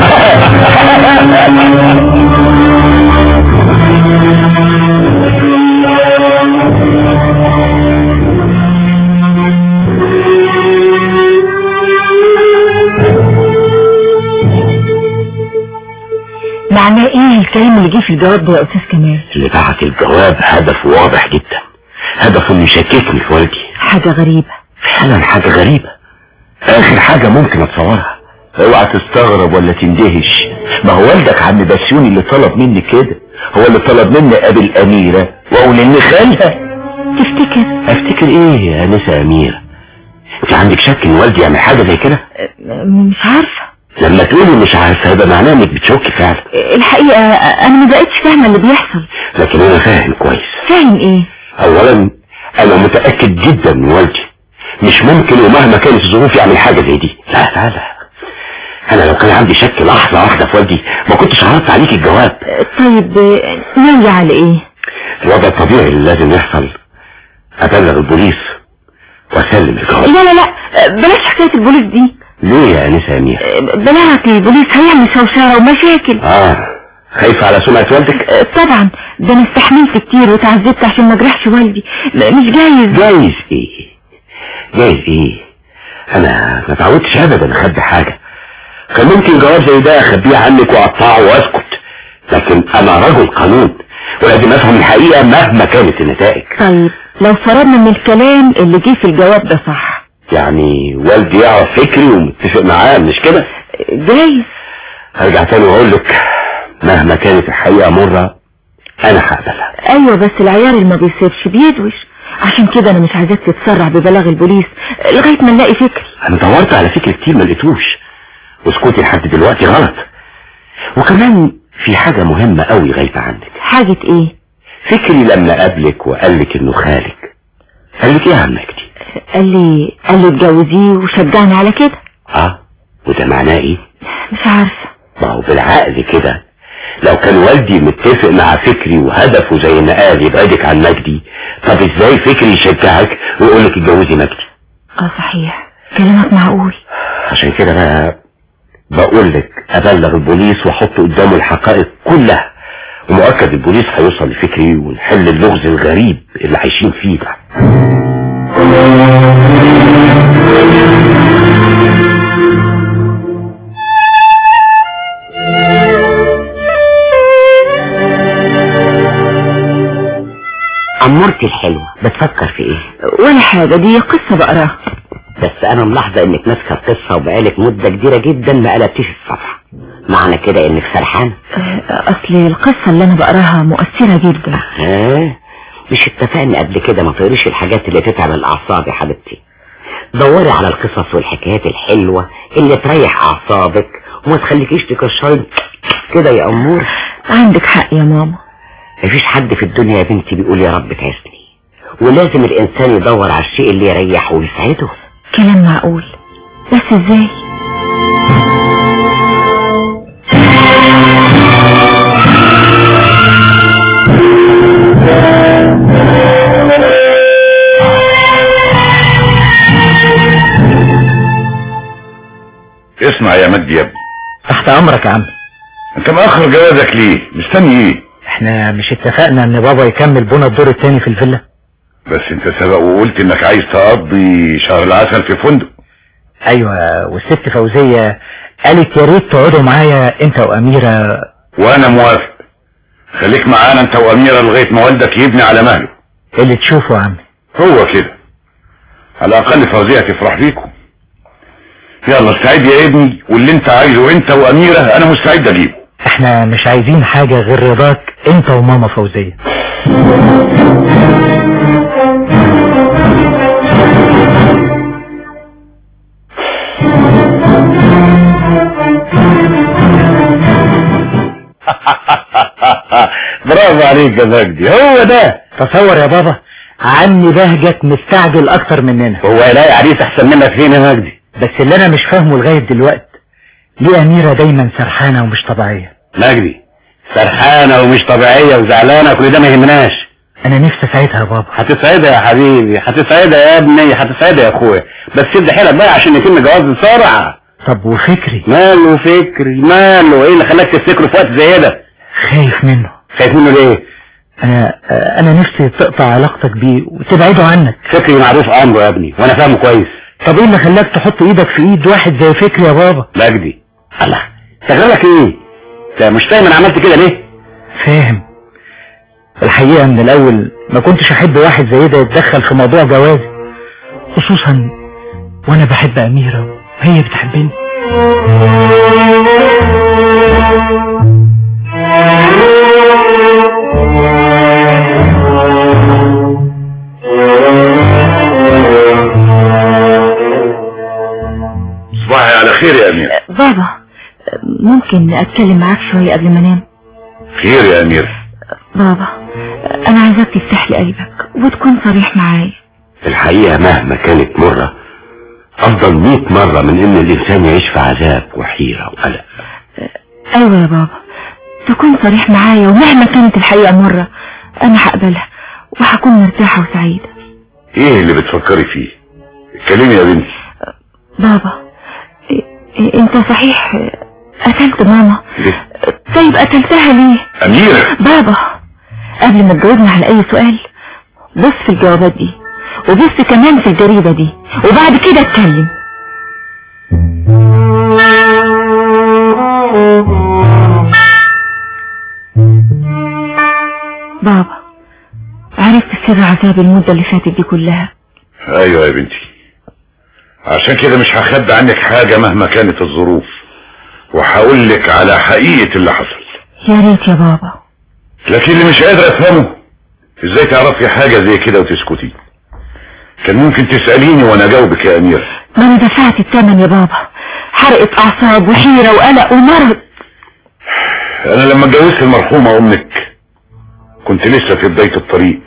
Speaker 2: معناه ايه الكلام اللي جه في الجواب ده يا استاذ كمال
Speaker 3: اللي بعت الجواب هدفه واضح جدا هدفه انه يشككني في والدي
Speaker 2: حاجة غريبة
Speaker 3: فعلا حاجة غريبة اخر حاجة ممكن اتصورها اوعى تستغرب ولا تندهش ما هو والدك عم بسيوني اللي طلب مني كده هو اللي طلب مني اقابل اميرة واقول اني خالها
Speaker 2: تفتكر
Speaker 3: افتكر ايه يا انسة اميرة انت عندك شك ان والدي يعمل حاجة زي كده
Speaker 2: أه، مش عارفة
Speaker 3: لما تقولي مش عارفة هيبقى معناه انك بتشك فعلا
Speaker 2: الحقيقة انا ما بقتش فاهمة اللي بيحصل
Speaker 3: لكن انا فاهم كويس
Speaker 2: فاهم ايه
Speaker 3: اولا انا متأكد جدا من والدي مش ممكن ومهما كانت الظروف يعمل حاجة زي دي لا لا لا انا لو كان عندي شك لحظة واحدة في والدي ما كنتش عرضت عليك الجواب
Speaker 2: طيب ناوي على ايه
Speaker 3: الوضع الطبيعي اللي لازم يحصل ابلغ البوليس واسلم الجواب
Speaker 2: لا لا لا بلاش حكاية البوليس دي
Speaker 3: ليه يا انسة امير
Speaker 2: بلاغك البوليس هيعمل شوشرة ومشاكل
Speaker 3: اه خايفة على سمعة والدك
Speaker 2: آه، طبعا ده انا استحملت كتير وتعذبت عشان ما اجرحش والدي م- مش جايز
Speaker 3: جايز ايه جايز ايه انا ما تعودتش ابدا اخبي حاجة كان ممكن جواب زي ده اخبيه عنك واقطعه واسكت لكن انا رجل قانون ولازم افهم الحقيقة مهما كانت النتائج
Speaker 2: طيب لو فرضنا ان الكلام اللي جه في الجواب ده صح
Speaker 3: يعني والدي يعرف فكري ومتفق معاه مش كده
Speaker 2: آه، جايز
Speaker 3: هرجع تاني واقول لك مهما كانت الحقيقة مرة انا هقبلها
Speaker 2: ايوه بس العيار اللي ما بيسيبش بيدوش عشان كده انا مش عايزاك تتسرع ببلاغ البوليس آه، لغايه ما نلاقي فكري
Speaker 3: انا دورت على فكر كتير ما لقيتوش وسكوتي لحد دلوقتي غلط وكمان في حاجة مهمة قوي غايبة عنك
Speaker 2: حاجه ايه
Speaker 3: فكري لما قابلك وقال لك انه خالك قال لك ايه يا عم مجدي
Speaker 2: قال لي قال لي اتجوزيه وشجعني على كده
Speaker 3: اه وده معناه ايه
Speaker 2: مش عارفه
Speaker 3: ما هو بالعقل كده لو كان والدي متفق مع فكري وهدفه زي ما قال يبعدك عن مجدي طب ازاي فكري يشجعك ويقول لك اتجوزي مجدي
Speaker 2: اه صحيح كلامك معقول
Speaker 3: عشان كده بقى بقول لك ابلغ البوليس واحط قدامه الحقائق كلها ومؤكد البوليس هيوصل لفكري ونحل اللغز الغريب اللي عايشين فيه ده
Speaker 6: عمورتي الحلوة بتفكر في ايه
Speaker 2: ولا حاجه دي قصه بقراها
Speaker 6: بس انا ملاحظة انك ماسكة القصة وبقالك مدة كبيرة جدا ما قلبتيش الصفحة معنى كده انك سرحان
Speaker 2: آه، اصل القصه اللي انا بقراها مؤثره جدا
Speaker 6: ها مش اتفقنا قبل كده ما تقريش الحاجات اللي تتعب الاعصاب يا حبيبتي دوري على القصص والحكايات الحلوة اللي تريح اعصابك وما تخليكيش تكشري كده يا امور
Speaker 2: عندك حق يا ماما
Speaker 6: مفيش حد في الدنيا يا بنتي بيقول يا رب تعزني ولازم الانسان يدور على الشيء اللي يريحه ويسعده
Speaker 2: كلام معقول بس ازاي
Speaker 9: اسمع يا مجدي يا ابني
Speaker 7: تحت امرك يا عم
Speaker 9: انت مأخر جوازك ليه مستني ايه
Speaker 7: احنا مش اتفقنا ان بابا يكمل بنا الدور التاني في الفيلا
Speaker 9: بس انت سبق وقلت انك عايز تقضي شهر العسل في فندق
Speaker 7: ايوه والست فوزية قالت يا ريت تقعدوا معايا انت واميرة
Speaker 9: وانا موافق خليك معانا انت واميرة لغاية ما والدك يبني على مهله
Speaker 7: اللي تشوفه يا عم
Speaker 9: هو كده على الاقل فوزية تفرح بيكم يلا استعد يا ابني واللي انت عايزه انت واميرة انا مستعد اجيبه
Speaker 7: احنا مش عايزين حاجة غير رضاك انت وماما فوزية
Speaker 3: برافو عليك يا مجدي هو ده
Speaker 7: تصور يا بابا عني بهجت مستعجل اكتر مننا
Speaker 3: هو يلاقي عريس احسن منك فين يا مجدي
Speaker 7: بس اللي انا مش فاهمه لغاية دلوقتي ليه اميرة دايما سرحانة ومش طبيعية
Speaker 3: مجدي سرحانة ومش طبيعية وزعلانة كل ده ما يهمناش
Speaker 7: انا نفسي اساعدها يا بابا
Speaker 3: هتسعدها يا حبيبي هتسعدها يا ابني هتسعدها يا اخويا بس شد حيلك بقى عشان يتم جواز بسرعة
Speaker 7: طب وفكري
Speaker 3: ماله فكري ماله ايه اللي خلاك تفتكره في وقت زي ده
Speaker 7: خايف منه
Speaker 3: خايف منه ليه
Speaker 7: انا انا نفسي تقطع علاقتك بيه وتبعده عنك
Speaker 3: فكري معروف امره يا ابني وانا فاهمه كويس
Speaker 7: طب ايه اللي خلاك تحط ايدك في ايد واحد زي فكري يا بابا
Speaker 3: مجدي الله شغالك ايه انت مش فاهم انا عملت كده ليه
Speaker 7: فاهم الحقيقة من الاول ما كنتش احب واحد زي ده يتدخل في موضوع جوازي خصوصا وانا بحب اميرة وهي بتحبني
Speaker 9: صباحي على خير يا امير
Speaker 2: بابا ممكن اتكلم معاك شوية قبل ما انام
Speaker 9: خير يا امير
Speaker 2: بابا انا عايزاك تفتح لي قلبك وتكون صريح معايا
Speaker 3: الحقيقة مهما كانت مرة افضل مئة مرة من ان الانسان يعيش في عذاب وحيرة وقلق
Speaker 2: ايوه يا بابا تكون صريح معايا ومهما كانت الحقيقة مرة انا هقبلها وهكون مرتاحة وسعيدة
Speaker 9: ايه اللي بتفكري فيه اتكلمي يا بنتي
Speaker 2: بابا إيه- إيه، انت صحيح قتلت ماما
Speaker 3: ليه؟
Speaker 2: طيب قتلتها ليه
Speaker 9: اميرة
Speaker 2: بابا قبل ما تجاوبني على اي سؤال بص في الجوابات دي وبص كمان في الجريدة دي وبعد كده اتكلم بابا عرفت سر عذاب المدة اللي فاتت دي كلها
Speaker 9: ايوه يا بنتي عشان كده مش هخبي عنك حاجة مهما كانت الظروف وهقول لك على حقيقة اللي حصل
Speaker 2: يا ريت يا بابا
Speaker 9: لكن اللي مش قادر افهمه ازاي تعرفي حاجة زي كده وتسكتي كان ممكن تسأليني وانا اجاوبك يا امير
Speaker 2: ما انا دفعت الثمن يا بابا حرقة اعصاب وحيرة وقلق ومرض
Speaker 9: انا لما اتجوزت المرحومة امك كنت لسه في بداية الطريق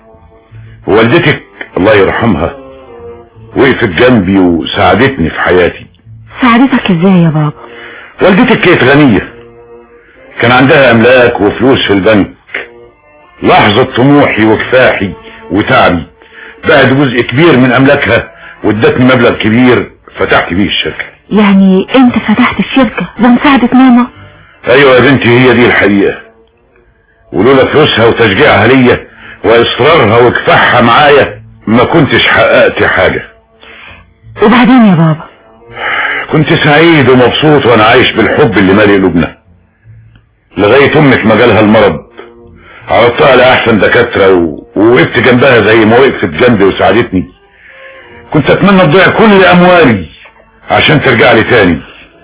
Speaker 9: ووالدتك الله يرحمها وقفت جنبي وساعدتني في حياتي
Speaker 2: ساعدتك ازاي يا بابا
Speaker 9: والدتك كانت غنية كان عندها املاك وفلوس في البنك لحظة طموحي وكفاحي وتعبي بعد جزء كبير من املاكها وادتني مبلغ كبير فتحت بيه الشركة
Speaker 2: يعني انت فتحت الشركة بمساعدة ماما
Speaker 9: ايوه يا بنتي هي دي الحقيقة ولولا فلوسها وتشجيعها ليا واصرارها وكفاحها معايا ما كنتش حققت حاجة
Speaker 2: وبعدين يا بابا
Speaker 9: كنت سعيد ومبسوط وانا عايش بالحب اللي مالي قلوبنا لغاية امك ما جالها المرض عرضتها لأحسن دكاترة و... ووقفت جنبها زي ما وقفت جنبي وساعدتني كنت اتمنى تضيع كل اموالي عشان ترجع لي تاني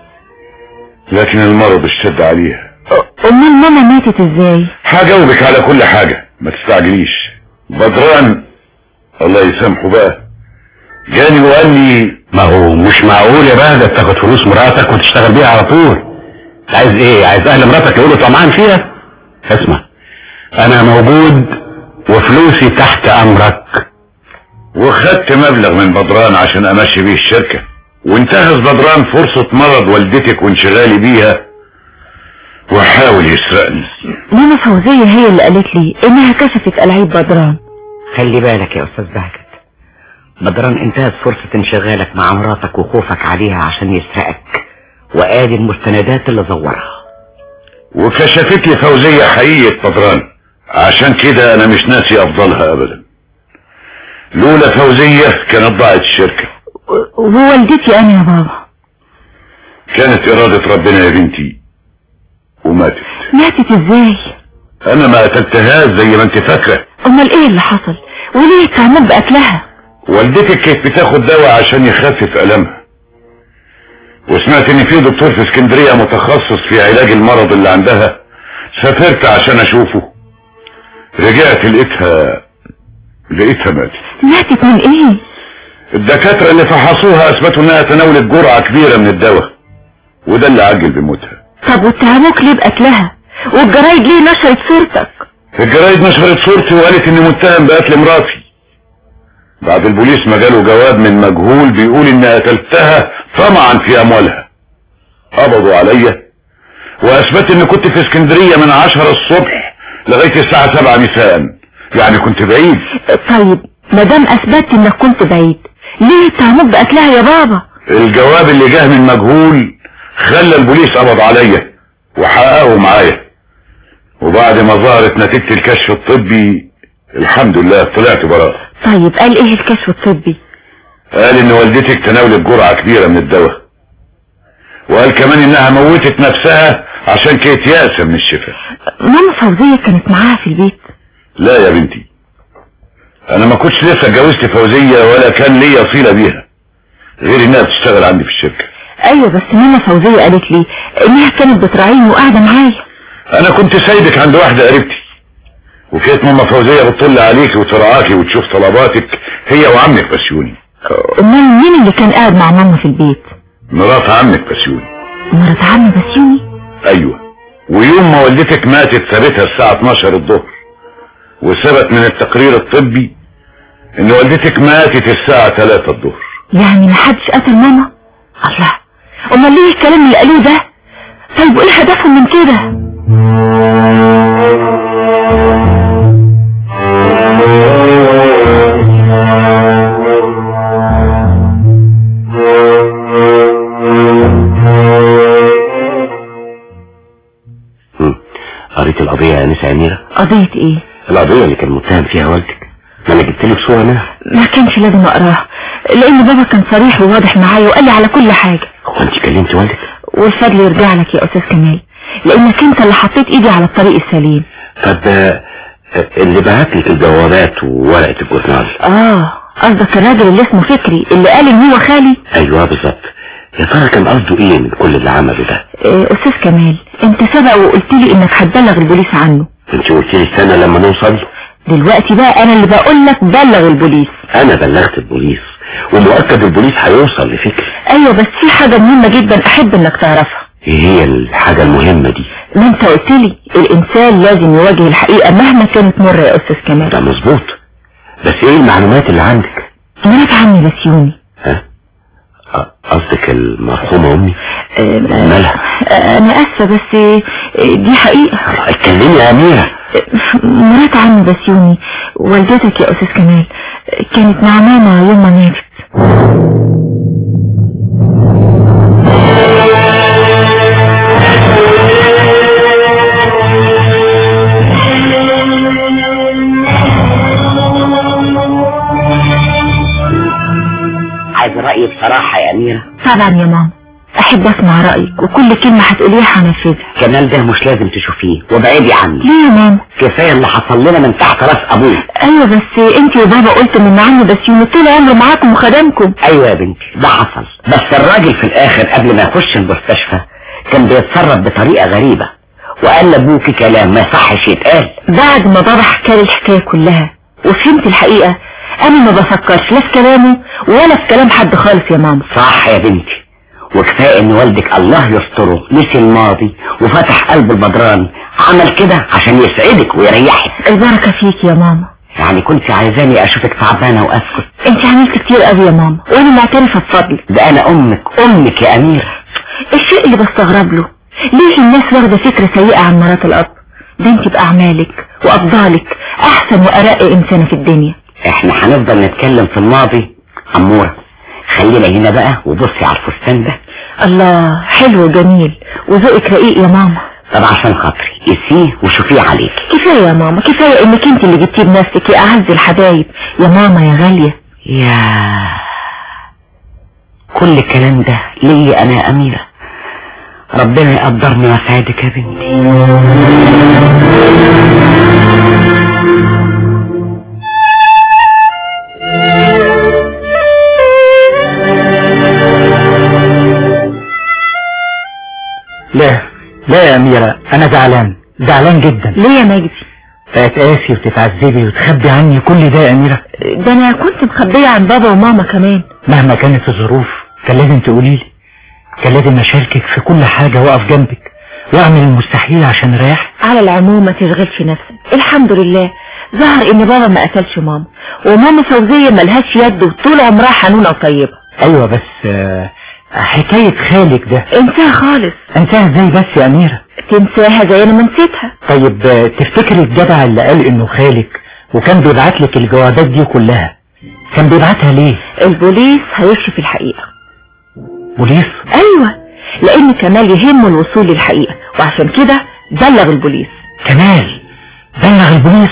Speaker 9: لكن المرض اشتد عليها
Speaker 2: امال ماما ماتت ازاي
Speaker 9: هجاوبك على كل حاجة ما تستعجليش بدران الله يسامحه بقى جاني وقال لي
Speaker 3: ما هو مش معقول يا بهجت تاخد فلوس مراتك وتشتغل بيها على طول انت عايز ايه عايز اهل مراتك يقولوا طمعان فيها اسمع انا موجود وفلوسي تحت امرك
Speaker 9: وخدت مبلغ من بدران عشان امشي بيه الشركة وانتهز بدران فرصة مرض والدتك وانشغالي بيها وحاول يسرقني
Speaker 2: ماما فوزية هي اللي قالت لي انها كشفت العيب بدران
Speaker 6: خلي بالك يا استاذ بهجت بدران انتهت فرصة انشغالك مع مراتك وخوفك عليها عشان يسرقك وادي المستندات اللي زورها
Speaker 9: وكشفت لي فوزية حقيقة بدران عشان كده انا مش ناسي افضلها ابدا لولا فوزية كانت ضاعت الشركة
Speaker 2: و- ووالدتي انا يا بابا
Speaker 9: كانت ارادة ربنا يا بنتي وماتت
Speaker 2: ماتت ازاي
Speaker 9: انا ما قتلتهاش زي ما انت فاكرة
Speaker 2: امال ايه اللي حصل وليه اتعمل باكلها
Speaker 9: والدتك كانت بتاخد دواء عشان يخفف ألمها وسمعت ان في دكتور في اسكندرية متخصص في علاج المرض اللي عندها سافرت عشان اشوفه رجعت لقيتها لقيتها ماتت
Speaker 2: ماتت من ايه
Speaker 9: الدكاترة اللي فحصوها اثبتوا انها تناولت جرعة كبيرة من الدواء وده اللي عجل بموتها
Speaker 2: طب واتهموك ليه باكلها والجرايد ليه نشرت صورتك
Speaker 9: الجرايد نشرت صورتي وقالت اني متهم بقتل مراتي بعد البوليس ما جاله جواب من مجهول بيقول اني قتلتها طمعا في اموالها قبضوا عليا واثبت اني كنت في اسكندرية من عشرة الصبح لغاية الساعة سبعة مساء يعني كنت بعيد
Speaker 2: طيب مادام اثبتت انك كنت بعيد ليه اتهموك باكلها يا بابا
Speaker 9: الجواب اللي جه من مجهول خلى البوليس قبض عليا وحققه معايا وبعد ما ظهرت نتيجة الكشف الطبي الحمد لله طلعت براء
Speaker 2: طيب قال ايه الكشف الطبي
Speaker 9: قال ان والدتك تناولت جرعة كبيرة من الدواء وقال كمان انها موتت نفسها عشان كانت يأسة من الشفاء
Speaker 2: ماما فوزية كانت معاها في البيت
Speaker 9: لا يا بنتي انا ما كنتش لسه اتجوزت فوزية ولا كان ليا صلة بيها غير انها بتشتغل عندي في الشركة
Speaker 2: ايوه بس ماما فوزية قالت لي انها كانت بتراعيني وقاعدة معايا
Speaker 9: انا كنت سايبك عند واحدة قريبتي وكانت ماما فوزية بتطل عليكي وترعاكي وتشوف طلباتك هي وعمك بسيوني
Speaker 2: امال مين اللي كان قاعد مع ماما في البيت
Speaker 9: مرات عمك بسيوني
Speaker 2: مرات عمي بسيوني
Speaker 9: ايوه ويوم ما والدتك ماتت سابتها الساعة 12 الظهر وثبت من التقرير الطبي ان والدتك ماتت الساعة 3 الظهر
Speaker 2: يعني محدش قتل ماما الله امال ليه الكلام اللي قالوه ده طيب وايه هدفهم من كده
Speaker 3: قريت القضية يا نسا أميرة
Speaker 2: قضية ايه
Speaker 3: القضية اللي كان متهم فيها والدك ما انا جبت لك صورة منها
Speaker 2: ما كانش لازم اقراها لان بابا كان صريح وواضح معايا وقال لي على كل حاجة
Speaker 3: هو انت كلمت والدك
Speaker 2: والفضل يرجع لك يا استاذ كمال لانك انت اللي حطيت ايدي على الطريق السليم
Speaker 3: طب آه، اللي بعت لك الجوابات وورقة الجورنال
Speaker 2: اه قصدك الراجل اللي اسمه فكري اللي قال ان هو خالي
Speaker 3: ايوه بالظبط يا ترى كان قصده ايه من كل اللي عمله ده
Speaker 2: آه، استاذ كمال انت سبق وقلت لي انك هتبلغ البوليس عنه
Speaker 3: انت قلت لي استنى لما نوصل
Speaker 2: دلوقتي بقى انا اللي بقول لك بلغ البوليس
Speaker 3: انا بلغت البوليس ومؤكد البوليس هيوصل لفكري
Speaker 2: ايوه بس في حاجة مهمة جدا احب انك تعرفها
Speaker 3: ايه هي الحاجة المهمة دي
Speaker 2: ما انت قلت لي الانسان لازم يواجه الحقيقة مهما كانت مرة يا استاذ كمال
Speaker 3: ده مظبوط بس ايه المعلومات اللي عندك
Speaker 2: مرات عمي بسيوني
Speaker 3: ها آه، قصدك المرحومة امي
Speaker 2: آه،
Speaker 3: مالها
Speaker 2: آه، انا اسفة بس آه، دي حقيقة
Speaker 3: اتكلمي يا اميرة
Speaker 2: مرات عمي بسيوني والدتك يا استاذ كمال كانت مع ماما يوم ما ماتت
Speaker 6: عايز رأيي بصراحة يا أميرة
Speaker 2: طبعا يا ماما احب اسمع رأيك وكل كلمة هتقوليها هنفذها
Speaker 6: كمال ده مش لازم تشوفيه وابعدي عنه
Speaker 2: ليه يا ماما
Speaker 6: كفاية اللي حصل لنا من تحت راس أبوه
Speaker 2: ايوه بس انت وبابا قلت ان عمي بسيوني طول عمره معاكم وخدمكم
Speaker 6: أيوة يا بنتي ده حصل بس الراجل في الآخر قبل ما يخش المستشفى كان بيتصرف بطريقة غريبة وقال لأبوكي كلام ما يصحش يتقال
Speaker 2: بعد ما بابا حكى لي الحكاية كلها وفهمت الحقيقة انا ما بفكرش لا في كلامه ولا في كلام حد خالص يا ماما
Speaker 6: صح يا بنتي وكفاية ان والدك الله يستره نسي الماضي وفتح قلب البدران عمل كده عشان يسعدك ويريحك
Speaker 2: البركة فيك يا ماما
Speaker 6: يعني كنت عايزاني اشوفك تعبانة واسكت
Speaker 2: انت عملت كتير قوي يا ماما وانا معترفة بفضلك
Speaker 6: ده انا امك امك يا اميرة
Speaker 2: الشيء اللي بستغرب له ليه الناس واخدة فكرة سيئة عن مرات الاب ده انت بأعمالك وأفضالك أحسن وأرق إنسانة في الدنيا
Speaker 6: احنا هنفضل نتكلم في الماضي عمورة خلينا هنا بقى وبصي على الفستان ده
Speaker 2: الله حلو وجميل وذوقك رقيق يا ماما
Speaker 6: طب عشان خاطري قسيه وشوفيه عليك
Speaker 2: كفاية يا ماما كفاية انك انت اللي جبتيه بنفسك يا أعز الحبايب يا ماما يا غالية
Speaker 6: يا كل الكلام ده ليا انا يا اميرة ربنا يقدرني ويسعدك يا بنتي
Speaker 7: لا لا يا أميرة أنا زعلان زعلان جدا
Speaker 2: ليه يا مجدي
Speaker 7: تقاسي وتتعذبي وتخبي عني كل ده يا أميرة
Speaker 2: ده أنا كنت مخبية عن بابا وماما كمان
Speaker 7: مهما كانت الظروف كان لازم تقولي لي كان لازم أشاركك في كل حاجة وأقف جنبك وأعمل المستحيل عشان أريحك
Speaker 2: على العموم ما تشغلش نفسك الحمد لله ظهر ان بابا ما قتلش ماما وماما فوزية ملهاش يد وطول عمرها حنونة وطيبة
Speaker 7: أيوة بس آه، حكاية خالك ده
Speaker 2: انساها خالص
Speaker 7: انساها ازاي بس يا أميرة
Speaker 2: تنساها زي انا ما نسيتها
Speaker 7: طيب آه، تفتكر الجدع اللي قال انه خالك وكان بيبعت لك الجوابات دي كلها كان بيبعتها ليه
Speaker 2: البوليس هيكشف الحقيقة
Speaker 7: بوليس
Speaker 2: ايوه لان كمال يهمه الوصول للحقيقة وعشان كده بلغ البوليس
Speaker 7: كمال بلغ البوليس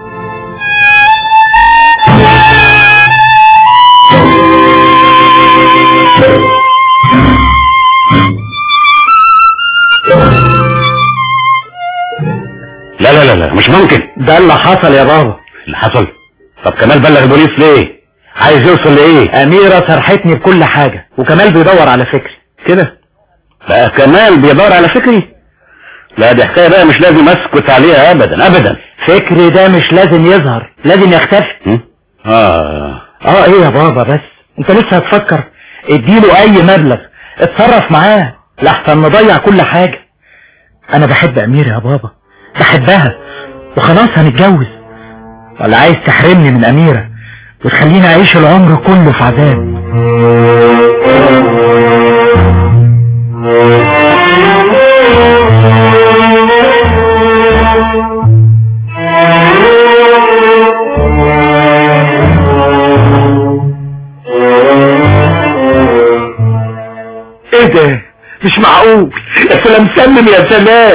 Speaker 3: لا لا لا لا مش ممكن
Speaker 7: ده اللي حصل يا بابا
Speaker 3: اللي حصل طب كمال بلغ البوليس ليه عايز يوصل لايه
Speaker 7: أميرة سرحتني بكل حاجة وكمال بيدور على فكري
Speaker 3: كده بقى كمال بيدور على فكري لا دي حكايه بقى مش لازم اسكت عليها ابدا ابدا
Speaker 7: فكري ده مش لازم يظهر لازم يختفي
Speaker 3: م? اه
Speaker 7: اه ايه يا بابا بس انت لسه هتفكر اديله اي مبلغ اتصرف معاه لحسن نضيع كل حاجة انا بحب اميرة يا بابا بحبها وخلاص هنتجوز ولا عايز تحرمني من اميرة وتخليني اعيش العمر كله في عذاب
Speaker 4: ايه ده مش معقول يا سلام سلم يا سلام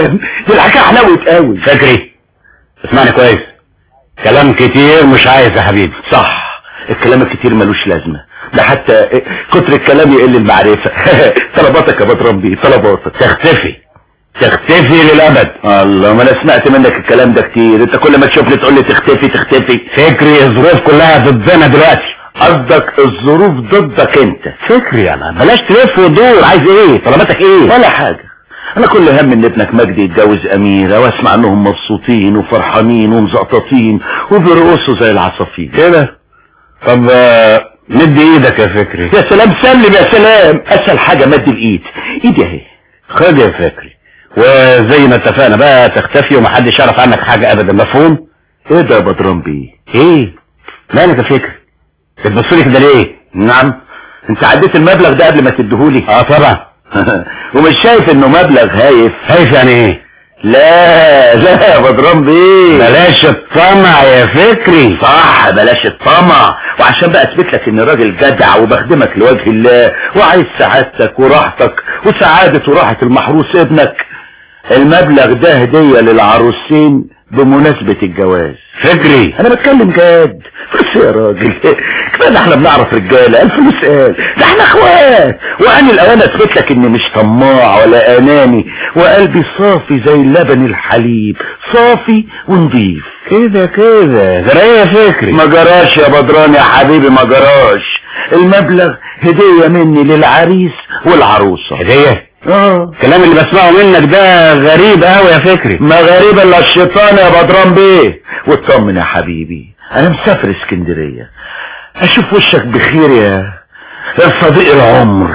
Speaker 4: دي الحكايه حلاوه قوي
Speaker 3: فكري اسمعني كويس كلام كتير مش عايز يا حبيبي
Speaker 4: صح الكلام الكتير ملوش لازمه ده حتى كتر الكلام يقل المعرفه طلباتك يا بطران بيه طلباتك
Speaker 3: تختفي تختفي للابد
Speaker 4: الله ما انا سمعت منك الكلام ده كتير انت كل ما تشوفني تقول لي تختفي تختفي
Speaker 3: فكري الظروف كلها ضدنا دلوقتي
Speaker 4: قصدك الظروف ضدك انت
Speaker 3: فكري انا بلاش تلف وتدور عايز ايه طلباتك ايه
Speaker 4: ولا حاجة انا كل هم ان ابنك مجدي يتجوز اميرة واسمع انهم مبسوطين وفرحانين ومزقططين وبيرقصوا زي العصافير
Speaker 3: كده طب آه، مد ايدك يا فكري
Speaker 4: يا سلام سلم يا سلام اسهل حاجة مد الايد ايدي اهي
Speaker 3: خد يا فكري وزي ما اتفقنا بقى تختفي ومحدش يعرف عنك حاجة ابدا مفهوم
Speaker 4: ايه ده يا بدران بيه
Speaker 3: ايه مالك يا فكري بتبصلي كده ليه
Speaker 4: نعم انت عديت المبلغ ده قبل ما تديهولي
Speaker 3: اه طبعا
Speaker 4: ومش شايف انه مبلغ هايف
Speaker 3: خايف يعني ايه
Speaker 4: لا لا يا بدران بيه
Speaker 3: بلاش الطمع يا فكري
Speaker 4: صح بلاش الطمع وعشان بقى اثبت لك ان راجل جدع وبخدمك لوجه الله وعايز سعادتك وراحتك وسعادة وراحة المحروس ابنك المبلغ ده هدية للعروسين بمناسبة الجواز
Speaker 3: فكري
Speaker 4: انا بتكلم جد بس يا راجل كفايه احنا بنعرف رجاله الفلوس قال ده احنا اخوات وان الاوان اثبت لك اني مش طماع ولا اناني وقلبي صافي زي اللبن الحليب صافي ونضيف
Speaker 3: كده كده جرى ايه يا فكري
Speaker 4: ما جراش يا بدران يا حبيبي ما جراش المبلغ هدية مني للعريس والعروسة
Speaker 3: هدية
Speaker 4: اه
Speaker 3: الكلام اللي بسمعه منك ده غريب قوي يا فكري
Speaker 4: ما غريب الا الشيطان يا بدران بيه واطمن يا حبيبي انا مسافر اسكندرية اشوف وشك بخير يا يا صديق العمر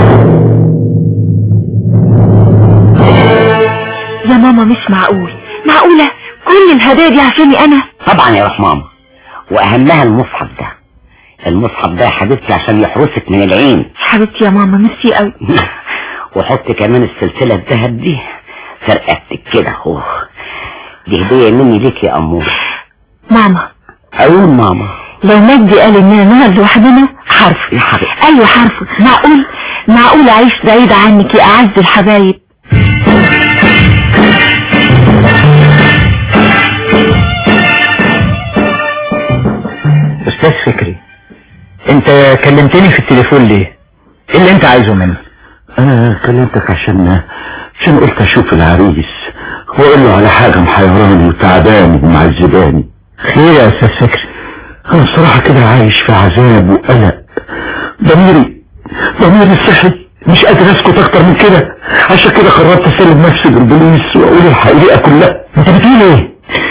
Speaker 2: يا ماما مش معقول معقولة كل الهدايا دي عشاني انا
Speaker 6: طبعا يا روح ماما واهمها المصحف ده المصحف ده يا حبيبتي عشان يحرسك من العين
Speaker 2: حبيبتي يا ماما ميرسي قوي
Speaker 6: وحط كمان السلسلة الذهب دي في رقبتك كده اهو دي هدية مني ليك يا امور
Speaker 2: ماما
Speaker 6: اقول ماما
Speaker 2: لو مجدي قال اننا نقعد لوحدنا حرف
Speaker 6: يا حبيبتي
Speaker 2: ايوه حرفه معقول معقول اعيش بعيد عنك يا اعز الحبايب
Speaker 3: استاذ فكري انت كلمتني في التليفون ليه ايه اللي انت عايزه مني
Speaker 4: انا كلمتك عشان عشان قلت اشوف العريس واقول له على حاجة محيراني وتعباني ومعذباني
Speaker 3: خير يا استاذ فكري
Speaker 4: انا بصراحة كده عايش في عذاب وقلق ضميري ضميري صحي مش قادر اسكت اكتر من كده عشان كده قررت اسلم نفسي للبوليس واقول الحقيقة كلها
Speaker 3: انت بتقول ايه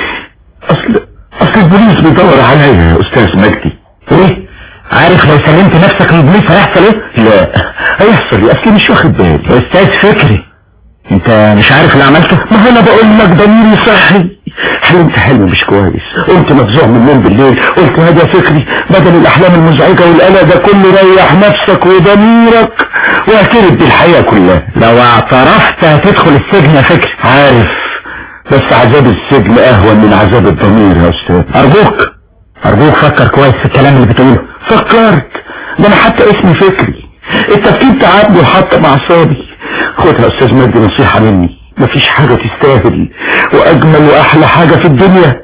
Speaker 4: اصل اصل البوليس بيدور عليا يا استاذ مجدي
Speaker 3: ايه عارف لو سلمت نفسك للبوليس هيحصل ايه
Speaker 4: لا هيحصل ايه اصلي مش واخد بالي
Speaker 3: استاذ فكري انت مش عارف اللي عملته
Speaker 4: ما هو انا بقول لك ضميري صحي حلمت حلم مش كويس قمت مفزوع من النوم بالليل قلت هذا يا فكري بدل الاحلام المزعجة والقلق ده كله ريح نفسك وضميرك واعترف بالحياة كلها
Speaker 3: لو اعترفت هتدخل السجن يا فكري
Speaker 4: عارف بس عذاب السجن اهون من عذاب الضمير يا استاذ
Speaker 3: ارجوك ارجوك فكر كويس في الكلام اللي بتقوله
Speaker 4: فكرت ده انا حتى اسمي فكري التفكير تعبني وحتى اعصابي خدها يا استاذ مجدي نصيحة مني مفيش حاجة تستاهل واجمل واحلى حاجة في الدنيا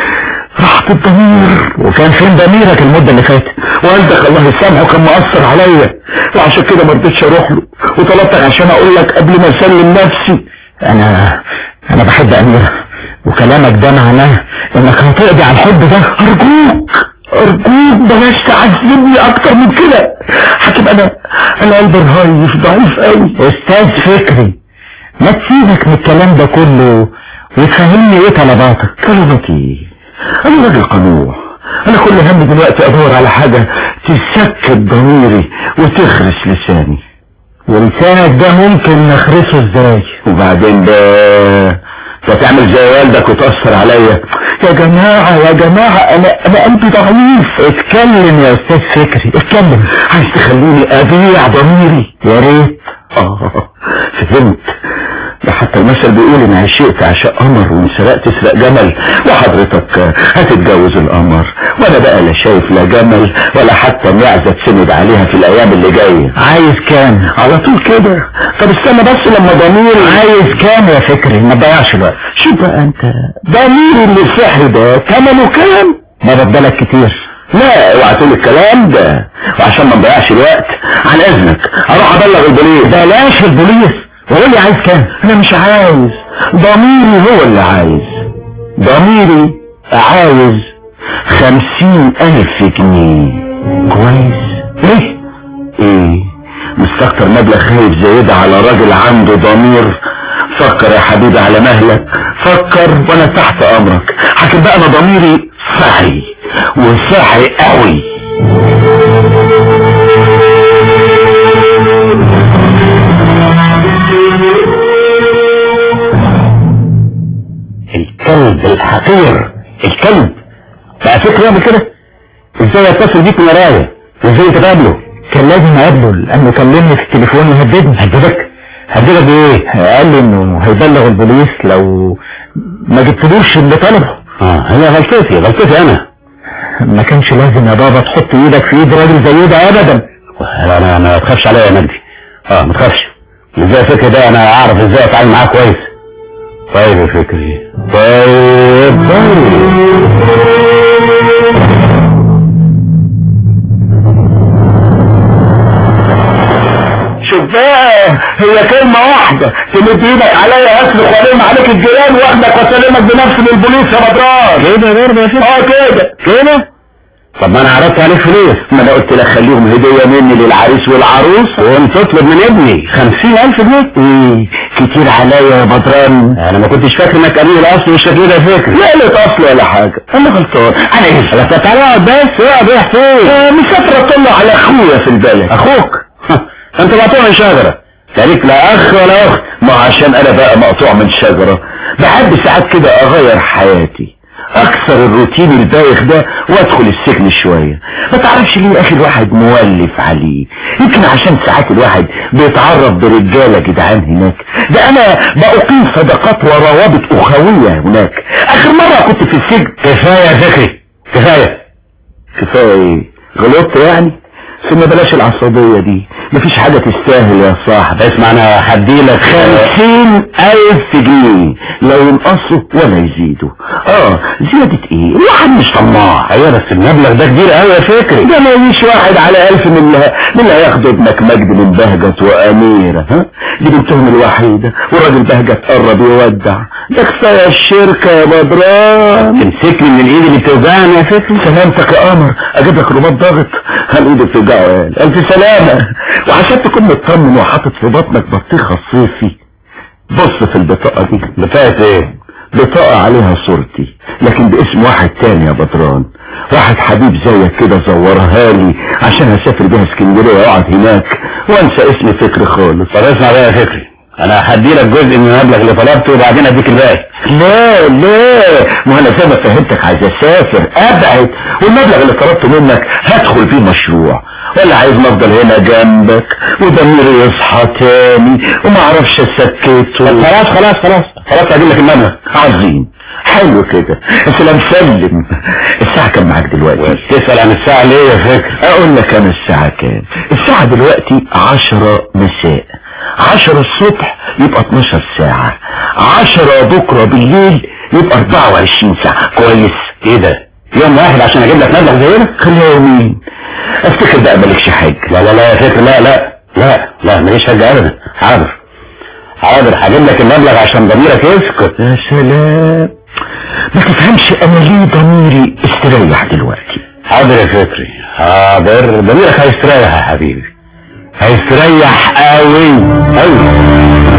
Speaker 4: راحة الضمير
Speaker 3: وكان فين ضميرك المدة اللي فاتت
Speaker 4: والدك الله يسامحه كان مؤثر عليا وعشان كده ما رضيتش اروح له وطلبتك عشان اقول لك قبل ما اسلم نفسي
Speaker 3: انا انا بحب اميرة وكلامك ده معناه انك هتقضي على الحب ده
Speaker 4: ارجوك ارجوك بلاش تعذبني اكتر من كده حكيم انا انا قلبي رهيف ضعيف قوي
Speaker 3: استاذ فكري ما تسيبك من الكلام ده كله وتفهمني ايه طلباتك
Speaker 4: طلبتي انا راجل قنوع انا كل هم دلوقتي ادور على حاجة تسكت ضميري وتخرس لساني
Speaker 3: ولسانك ده ممكن نخرسه ازاي
Speaker 4: وبعدين ده فتعمل زي والدك وتأثر عليا يا جماعة يا جماعة انا انا قلبي ضعيف
Speaker 3: اتكلم يا استاذ فكري اتكلم
Speaker 4: عايز تخليني ابيع ضميري
Speaker 3: يا ريت
Speaker 4: اه فهمت ده حتى المثل بيقول ان عشقت عشاء قمر وان سرقت تسرق جمل وحضرتك هتتجوز القمر وانا بقى لا شايف لا جمل ولا حتى معزة تسند عليها في الايام اللي جاية
Speaker 7: عايز كام
Speaker 4: على طول كده طب استنى بس لما ضميري
Speaker 7: عايز كام يا فكري ما تضيعش الوقت
Speaker 4: شوف بقى انت ضميري اللي السحر ده ثمنه كام
Speaker 7: ما بدلك كتير
Speaker 4: لا اوعى تقول الكلام ده وعشان ما نضيعش الوقت عن اذنك اروح ابلغ البوليس
Speaker 7: بلاش البوليس وقول لي عايز كام
Speaker 4: انا مش عايز ضميري هو اللي عايز ضميري عايز خمسين الف جنيه كويس ايه ايه مستكتر مبلغ خايف زي ده على راجل عنده ضمير فكر يا حبيبي على مهلك فكر وانا تحت امرك حكم بقى انا ضميري صحي وصحي قوي
Speaker 3: الكلب الحقير الكلب بقى فكرة يعمل كده ازاي يتصل بيك من ورايا ازاي تقابله
Speaker 7: كان لازم اقابله لانه كلمني في التليفون وهددني
Speaker 3: هددك هددك بايه
Speaker 7: قال لي انه هيبلغ البوليس لو ما جبتلوش اللي طلبه
Speaker 3: اه هي غلطتي غلطتي انا
Speaker 7: ما كانش لازم يا بابا تحط ايدك في ايد راجل زي ده ابدا
Speaker 3: لا انا ما تخافش عليا يا مجدي اه ما تخافش ازاي فكري ده انا اعرف ازاي اتعامل معاه كويس طيب يا فكري طيب طيب
Speaker 4: شوف بقى هي كلمة واحدة تمد ايدك عليا اسلخ والم عليك الجيران واخدك واسلمك بنفسي للبوليس يا بدران
Speaker 3: كده برضه يا فكري
Speaker 4: اه كده
Speaker 3: كده طب ما انا عرضت عليك فلوس
Speaker 4: ما انا قلت لك خليهم هدية مني للعريس والعروس
Speaker 3: وانت تطلب من ابني خمسين الف جنيه
Speaker 4: ايه كتير عليا يا بدران
Speaker 3: انا ما كنتش فاكر انك قليل الاصل مش فاكر ده فكري
Speaker 4: لا لا اصل ولا حاجة انا غلطان انا ايه
Speaker 3: لا طب تعالى اقعد بس اقعد رايح فين
Speaker 4: آه، مسافر اطلع على اخويا في البلد
Speaker 3: اخوك انت مقطوع من شجرة
Speaker 4: تاريك لا اخ ولا اخت ما عشان انا بقى مقطوع من شجرة بحب ساعات كده اغير حياتي اكسر الروتين البايخ ده وادخل السجن شوية ما تعرفش ليه يا اخي الواحد مولف عليه يمكن عشان ساعات الواحد بيتعرف برجالة جدعان هناك ده انا بقيم صداقات وروابط اخوية هناك اخر مرة كنت في السجن
Speaker 3: كفاية يا فكري كفاية
Speaker 4: كفاية ايه غلطت يعني ثم بلاش العصبية دي مفيش حاجة تستاهل يا صاحبي
Speaker 3: اسمع انا هديلك
Speaker 4: خمسين الف جنيه لا ينقصوا ولا يزيدوا اه زيادة ايه الواحد مش طماع
Speaker 3: ايوه بس المبلغ ده كبير قوي يا فكري
Speaker 4: ده ما يجيش واحد على الف من اللي من اللي هياخدوا ابنك مجد من بهجت واميرة ها دي بنتهم الوحيدة والراجل بهجت قرب يودع ده كفاية الشركة يا بدران
Speaker 3: تمسكني من الايد اللي بتوجعني يا فكري
Speaker 4: سلامتك يا قمر اجيب لك رباط ضغط هل ايدك توجعه يا الف سلامة وعشان تكون مطمن وحاطط في بطنك بطيخة صيفي بص في البطاقة دي
Speaker 3: بتاعت ايه
Speaker 4: بطاقة عليها صورتي لكن باسم واحد تاني يا بدران واحد حبيب زيك كده زورها لي عشان هسافر بيها اسكندرية واقعد هناك وانسى اسم فكري خالص
Speaker 3: طب اسمع بقى يا فكري انا هديلك جزء من المبلغ اللي طلبته وبعدين اديك الباقي
Speaker 4: لا لا ما انا زي ما فهمتك عايز اسافر ابعد والمبلغ اللي طلبته منك هدخل بيه مشروع ولا عايز افضل هنا جنبك وضميري يصحى تاني وما اعرفش اسكته
Speaker 3: طب خلاص خلاص خلاص خلاص هجيب لك المبلغ
Speaker 4: عظيم حلو كده بس لا مسلم الساعة كام معاك دلوقتي
Speaker 3: تسأل عن الساعة ليه يا فكري
Speaker 4: اقول لك انا الساعة كام الساعة دلوقتي عشرة مساء عشرة الصبح يبقى 12 ساعة عشرة بكرة بالليل يبقى 24 ساعة كويس
Speaker 3: ايه ده يوم واحد عشان اجيب لك مبلغ زي ده
Speaker 4: خليها يومين افتكر بقى مالكش حاجة
Speaker 3: لا لا لا يا فكري لا لا لا لا ماليش حاجة ابدا حاضر حاضر هجيب لك المبلغ عشان ضميرك يسكت
Speaker 4: يا سلام ما تفهمش انا ليه ضميري استريح دلوقتي
Speaker 3: حاضر يا فكري حاضر ضميرك هيستريح يا حبيبي هيستريح قوي قوي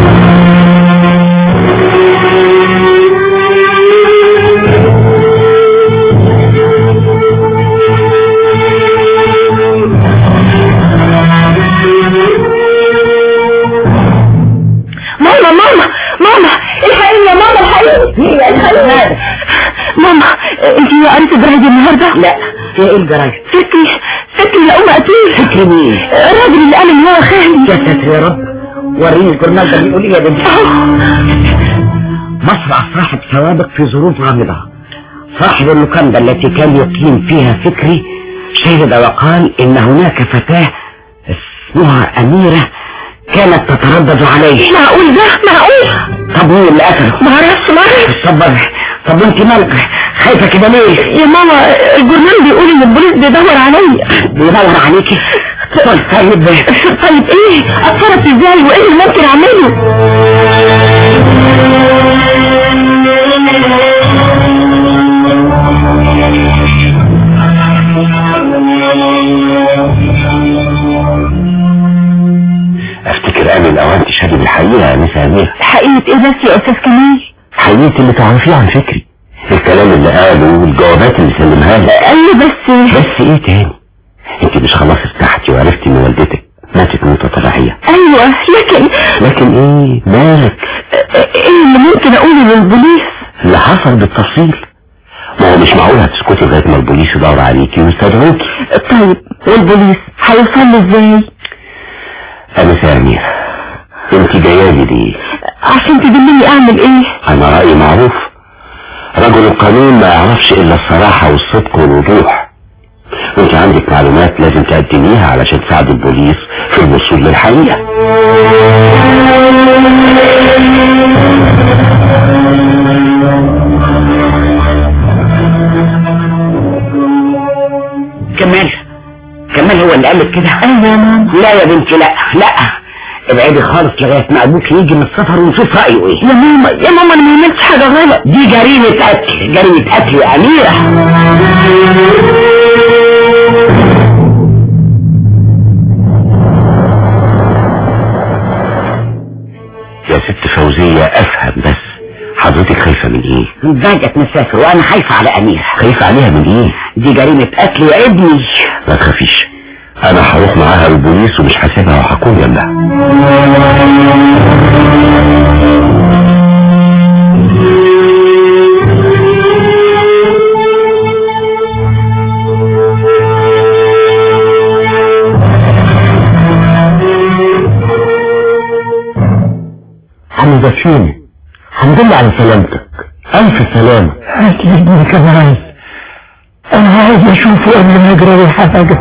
Speaker 8: ماما ماما ماما الحقيني يا ماما الحقيني الحقيني ماما انت قريت الجرايد النهارده؟ لا
Speaker 6: في ايه الجرايد
Speaker 8: فكري فكري لقوم قتيل
Speaker 6: فكري مين
Speaker 8: الراجل اللي قال ان هو خالي
Speaker 6: يا ساتر يا رب وريني الجورنال ده بيقول ايه يا بنتي مصرع صاحب سوابق في ظروف غامضة صاحب اللوكاندا التي كان يقيم فيها فكري شهد وقال ان هناك فتاة اسمها اميرة كانت تتردد عليه
Speaker 8: معقول ده معقول
Speaker 6: طب مين اللي قتله
Speaker 8: معرفش معرفش
Speaker 6: طب طب انت مالك خايفة كده ليه
Speaker 8: يا ماما الجورنال بيقول ان البوليس بيدور عليا
Speaker 6: بيدور عليكي طيب طيب
Speaker 8: طيب ايه اتصرف ازاي وايه اللي ممكن اعمله
Speaker 3: افتكر امن الاوان تشهدي بالحقيقة يا مسا امير
Speaker 8: حقيقة ايه بس يا استاذ كمال
Speaker 3: حقيقة اللي تعرفيه عن فكري الكلام اللي قاله والجوابات اللي سلمها لك
Speaker 8: ايوه بس
Speaker 3: بس ايه تاني انت مش خلاص ارتحتي وعرفتي ان والدتك ماتت موتة طبيعية
Speaker 8: ايوه لكن
Speaker 3: لكن ايه مالك
Speaker 8: ايه اللي ممكن اقوله للبوليس
Speaker 3: اللي حصل بالتفصيل ما هو مش معقول هتسكتي لغاية ما البوليس يدور عليكي ويستدعوكي
Speaker 8: طيب والبوليس هيوصل لي ازاي
Speaker 3: انا سامير انت جايه لي ليه
Speaker 8: عشان تدلني اعمل ايه
Speaker 3: انا رأيي معروف رجل القانون ما يعرفش الا الصراحة والصدق والوضوح وانت عندك معلومات لازم تقدميها علشان تساعد البوليس في الوصول للحقيقة
Speaker 6: كمال كمال هو اللي قالك كده
Speaker 8: ايوه يا ماما
Speaker 6: لا يا بنتي لا لا ابعدي خالص لغاية ما ابوك يجي من السفر ونشوف رأيه ايه
Speaker 8: يا ماما يا ماما انا ما عملتش حاجة غلط
Speaker 6: دي جريمة قتل جريمة قتل يا أميرة
Speaker 3: يا ست فوزية افهم بس حضرتك خايفة من ايه
Speaker 6: باجت مسافر وانا خايفة على أميرة
Speaker 3: خايفة عليها من ايه
Speaker 6: دي جريمة قتل يا ابني
Speaker 3: ما تخافيش انا هروح معاها البوليس ومش هسيبها وهكون جنبها عم دفيني الحمد لله على سلامتك الف سلامة
Speaker 7: هات لي ابني كمان انا عايز اشوفه قبل ما يجرى لي حاجة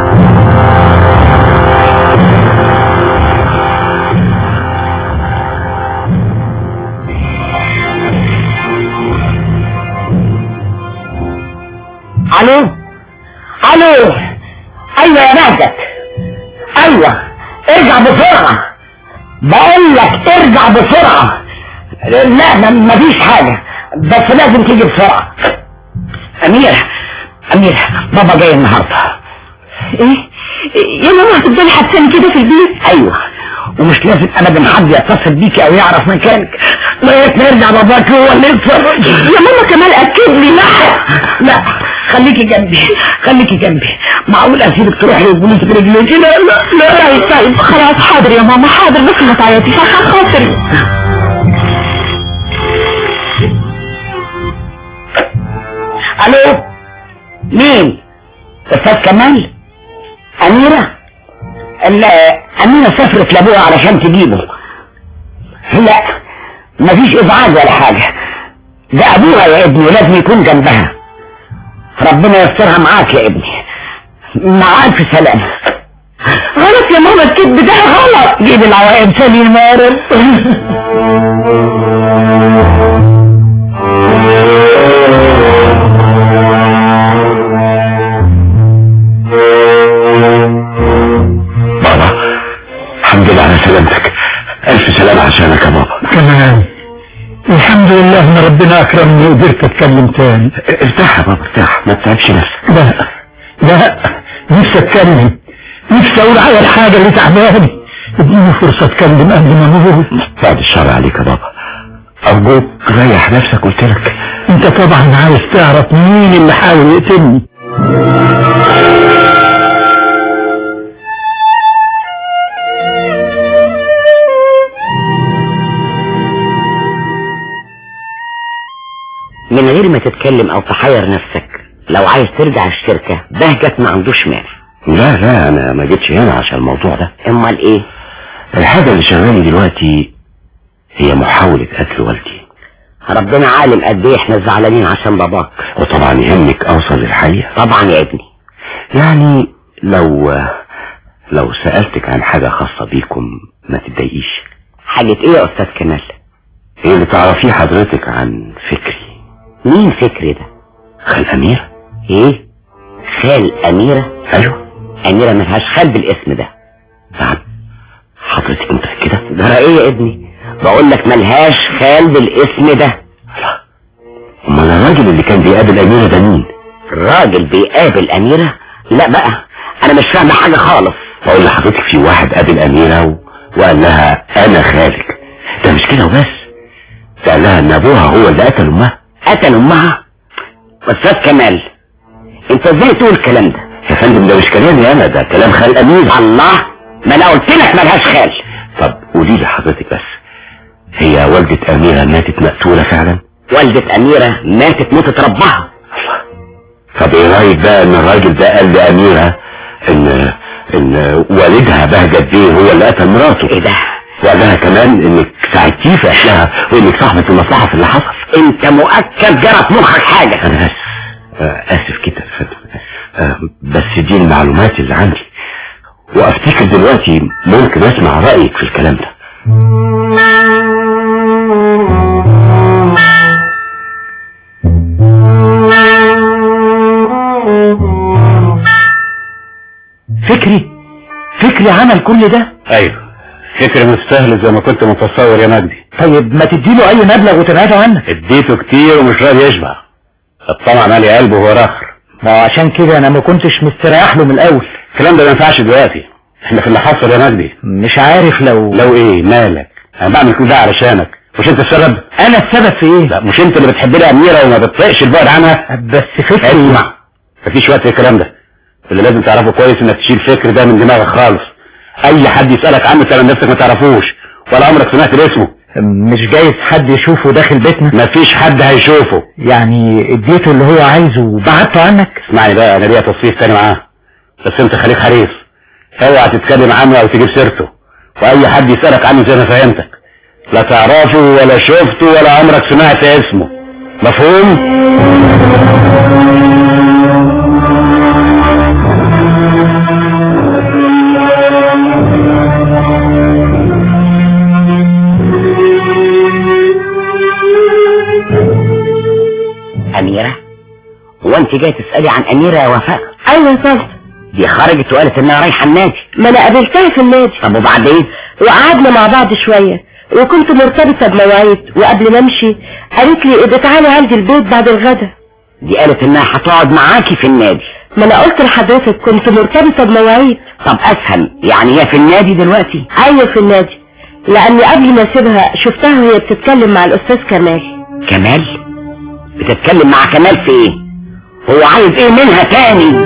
Speaker 6: الو الو ايوه يا بهجت ايوه ارجع بسرعة بقول لك ارجع بسرعة لا ما- مفيش حاجة بس لازم تيجي بسرعة امير امير بابا جاي النهاردة
Speaker 8: ايه يا ماما هتفضلي حبساني كده في البيت
Speaker 6: ايوه ومش لازم ابدا حد يتصل بيكي او يعرف مكانك لغايه ما يرجع باباك هو اللي يتصرف
Speaker 8: يا ماما كمال اكد لي
Speaker 6: لا لا خليكي جنبي خليكي جنبي معقول اسيبك تروحي للبوليس برجليكي لا لا لا
Speaker 8: طيب طيب خلاص حاضر يا ماما حاضر بس ما تعيطيش عشان خاطري
Speaker 6: الو مين استاذ كمال اميرة لا اميرة سافرت لابوها علشان تجيبه لا مفيش ازعاج ولا حاجة ده ابوها يا ابني لازم يكون جنبها ربنا يسترها معاك يا ابني معاك في سلام
Speaker 8: غلط يا ماما الكذب ده غلط
Speaker 6: جيب العوائم سليم يا رب
Speaker 3: بابا الحمد لله على سلامتك الف سلامة عشانك يا بابا
Speaker 7: كمان الحمد لله ان ربنا اكرمني وقدرت اتكلم تاني
Speaker 3: ارتاح يا بابا ارتاح ما تتعبش نفسك
Speaker 7: لا لا نفسي اتكلم نفسي اقول على الحاجة اللي تعباني اديني فرصة اتكلم قبل ما اموت
Speaker 3: بعد الشر عليك يا بابا ارجوك ريح نفسك قلت لك
Speaker 7: انت طبعا عايز تعرف مين اللي حاول يقتلني
Speaker 6: من غير ما تتكلم او تحير نفسك لو عايز ترجع الشركة بهجت ما عندوش مانع
Speaker 3: لا لا انا ما جيتش هنا عشان الموضوع ده
Speaker 6: امال ايه
Speaker 3: الحاجة اللي شغالي دلوقتي هي محاولة قتل والدي
Speaker 6: ربنا عالم قد ايه احنا زعلانين عشان باباك
Speaker 3: وطبعا يهمك اوصل للحقيقة
Speaker 6: طبعا يا ابني
Speaker 3: يعني لو لو سألتك عن حاجة خاصة بيكم ما تتضايقيش
Speaker 6: حاجة ايه يا استاذ كمال
Speaker 3: ايه اللي تعرفيه حضرتك عن فكري
Speaker 6: مين فكري ده
Speaker 3: خال أميرة
Speaker 6: ايه خال اميرة
Speaker 3: ايوه
Speaker 6: اميرة ملهاش خال بالاسم ده
Speaker 3: نعم حضرتك متأكدة
Speaker 6: ده ايه يا ابني بقول لك ملهاش خال بالاسم ده
Speaker 3: لا امال الراجل اللي كان بيقابل أميرة ده مين
Speaker 6: راجل بيقابل اميرة لا بقى انا مش فاهمة حاجة خالص
Speaker 3: بقول لحضرتك في واحد قابل أميرة و... وقال لها أنا خالك ده مش كده وبس ده قال لها إن أبوها هو اللي قتل أمها
Speaker 6: قتل امها استاذ كمال انت ازاي تقول الكلام ده
Speaker 3: يا فندم ده مش كلامي أنا ده كلام خال أميرة
Speaker 6: الله ما انا قلت لك ملهاش خال
Speaker 3: طب قولي لي حضرتك بس هي والدة أميرة ماتت مقتولة فعلا
Speaker 6: والدة اميرة ماتت موتة ربها
Speaker 3: طب ايه رايك بقى ان الراجل ده قال لأميرة ان ان والدها بهجت بيه هو اللي قتل مراته
Speaker 6: ايه ده
Speaker 3: وقال لها كمان انك ساعدتيه في قتلها وانك صاحبة المصلحة في اللي حصل
Speaker 6: انت مؤكد جرى في مخك حاجة
Speaker 3: انا اسف آه، اسف كده يا فندم آه، بس دي المعلومات اللي عندي وافتكر دلوقتي ممكن اسمع رأيك في الكلام ده
Speaker 7: فكري فكري عمل كل ده
Speaker 5: ايوه فكر مش سهل زي ما كنت متصور يا مجدي
Speaker 7: طيب ما تديله اي مبلغ وتبعده عنك
Speaker 5: اديته كتير ومش راضي يشبع الطمع مالي قلبه وهو راخر
Speaker 7: ما هو عشان كده انا ما كنتش مستريح له من الاول
Speaker 5: الكلام ده ما ينفعش دلوقتي احنا في اللي حصل يا مجدي
Speaker 7: مش عارف لو
Speaker 5: لو ايه مالك انا بعمل كل ده علشانك مش انت السبب
Speaker 7: انا السبب في ايه
Speaker 5: لا مش انت اللي بتحب لي اميره وما بتطيقش البعد عنها
Speaker 7: بس فكري
Speaker 5: اسمع مفيش وقت الكلام ده اللي لازم تعرفه كويس انك تشيل فكر ده من دماغك خالص اي حد يسالك عنه تعمل نفسك ما تعرفوش ولا عمرك سمعت باسمه
Speaker 7: مش جايز حد يشوفه داخل بيتنا
Speaker 5: مفيش حد هيشوفه
Speaker 7: يعني اديته اللي هو عايزه وبعته عنك
Speaker 5: اسمعني بقى انا ليا تصريف تاني معاه بس انت خليك حريص اوعى تتكلم عنه او تجيب سيرته واي حد يسالك عنه زي ما فهمتك لا تعرفه ولا شفته ولا عمرك سمعت اسمه مفهوم
Speaker 6: اميرة هو انت جاي تسألي عن اميرة يا وفاء
Speaker 8: ايوه طبعا
Speaker 6: دي خرجت وقالت انها رايحة النادي
Speaker 8: ما انا قابلتها في النادي
Speaker 6: طب وبعدين
Speaker 8: وقعدنا مع بعض شوية وكنت مرتبطة بمواعيد وقبل ما امشي قالت لي ابقى تعالي عندي البيت بعد الغدا
Speaker 6: دي قالت انها هتقعد معاكي في النادي
Speaker 8: ما انا قلت لحضرتك كنت مرتبطة بمواعيد
Speaker 6: طب افهم يعني هي في النادي دلوقتي
Speaker 8: ايوه في النادي لاني قبل ما اسيبها شفتها وهي بتتكلم مع الاستاذ كمال
Speaker 6: كمال بتتكلم مع كمال في ايه هو عايز ايه منها تاني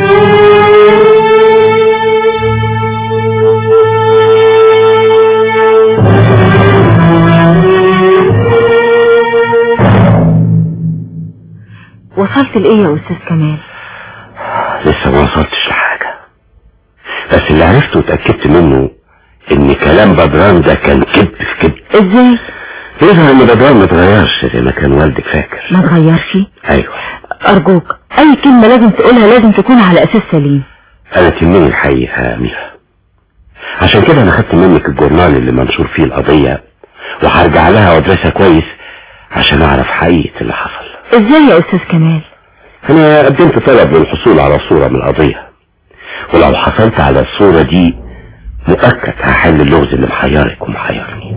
Speaker 2: وصلت لايه يا استاذ كمال
Speaker 3: لسه ما وصلتش لحاجة بس اللي عرفته وتأكدت منه ان كلام بدران ده كان كذب في كذب
Speaker 2: ازاي
Speaker 3: يظهر ان بدران ما اتغيرش زي ما كان والدك فاكر
Speaker 2: ما تغيرش
Speaker 3: ايوه
Speaker 2: ارجوك اي كلمة لازم تقولها لازم تكون على اساس سليم
Speaker 3: انا تهمني الحقيقة يا اميرة عشان كده انا خدت منك الجورنال اللي منشور فيه القضية وهرجع لها وادرسها كويس عشان اعرف حقيقة اللي حصل
Speaker 2: ازاي يا استاذ كمال
Speaker 3: انا قدمت طلب للحصول على صورة من القضية ولو حصلت على الصورة دي مؤكد هحل اللغز اللي محيرك ومحيرني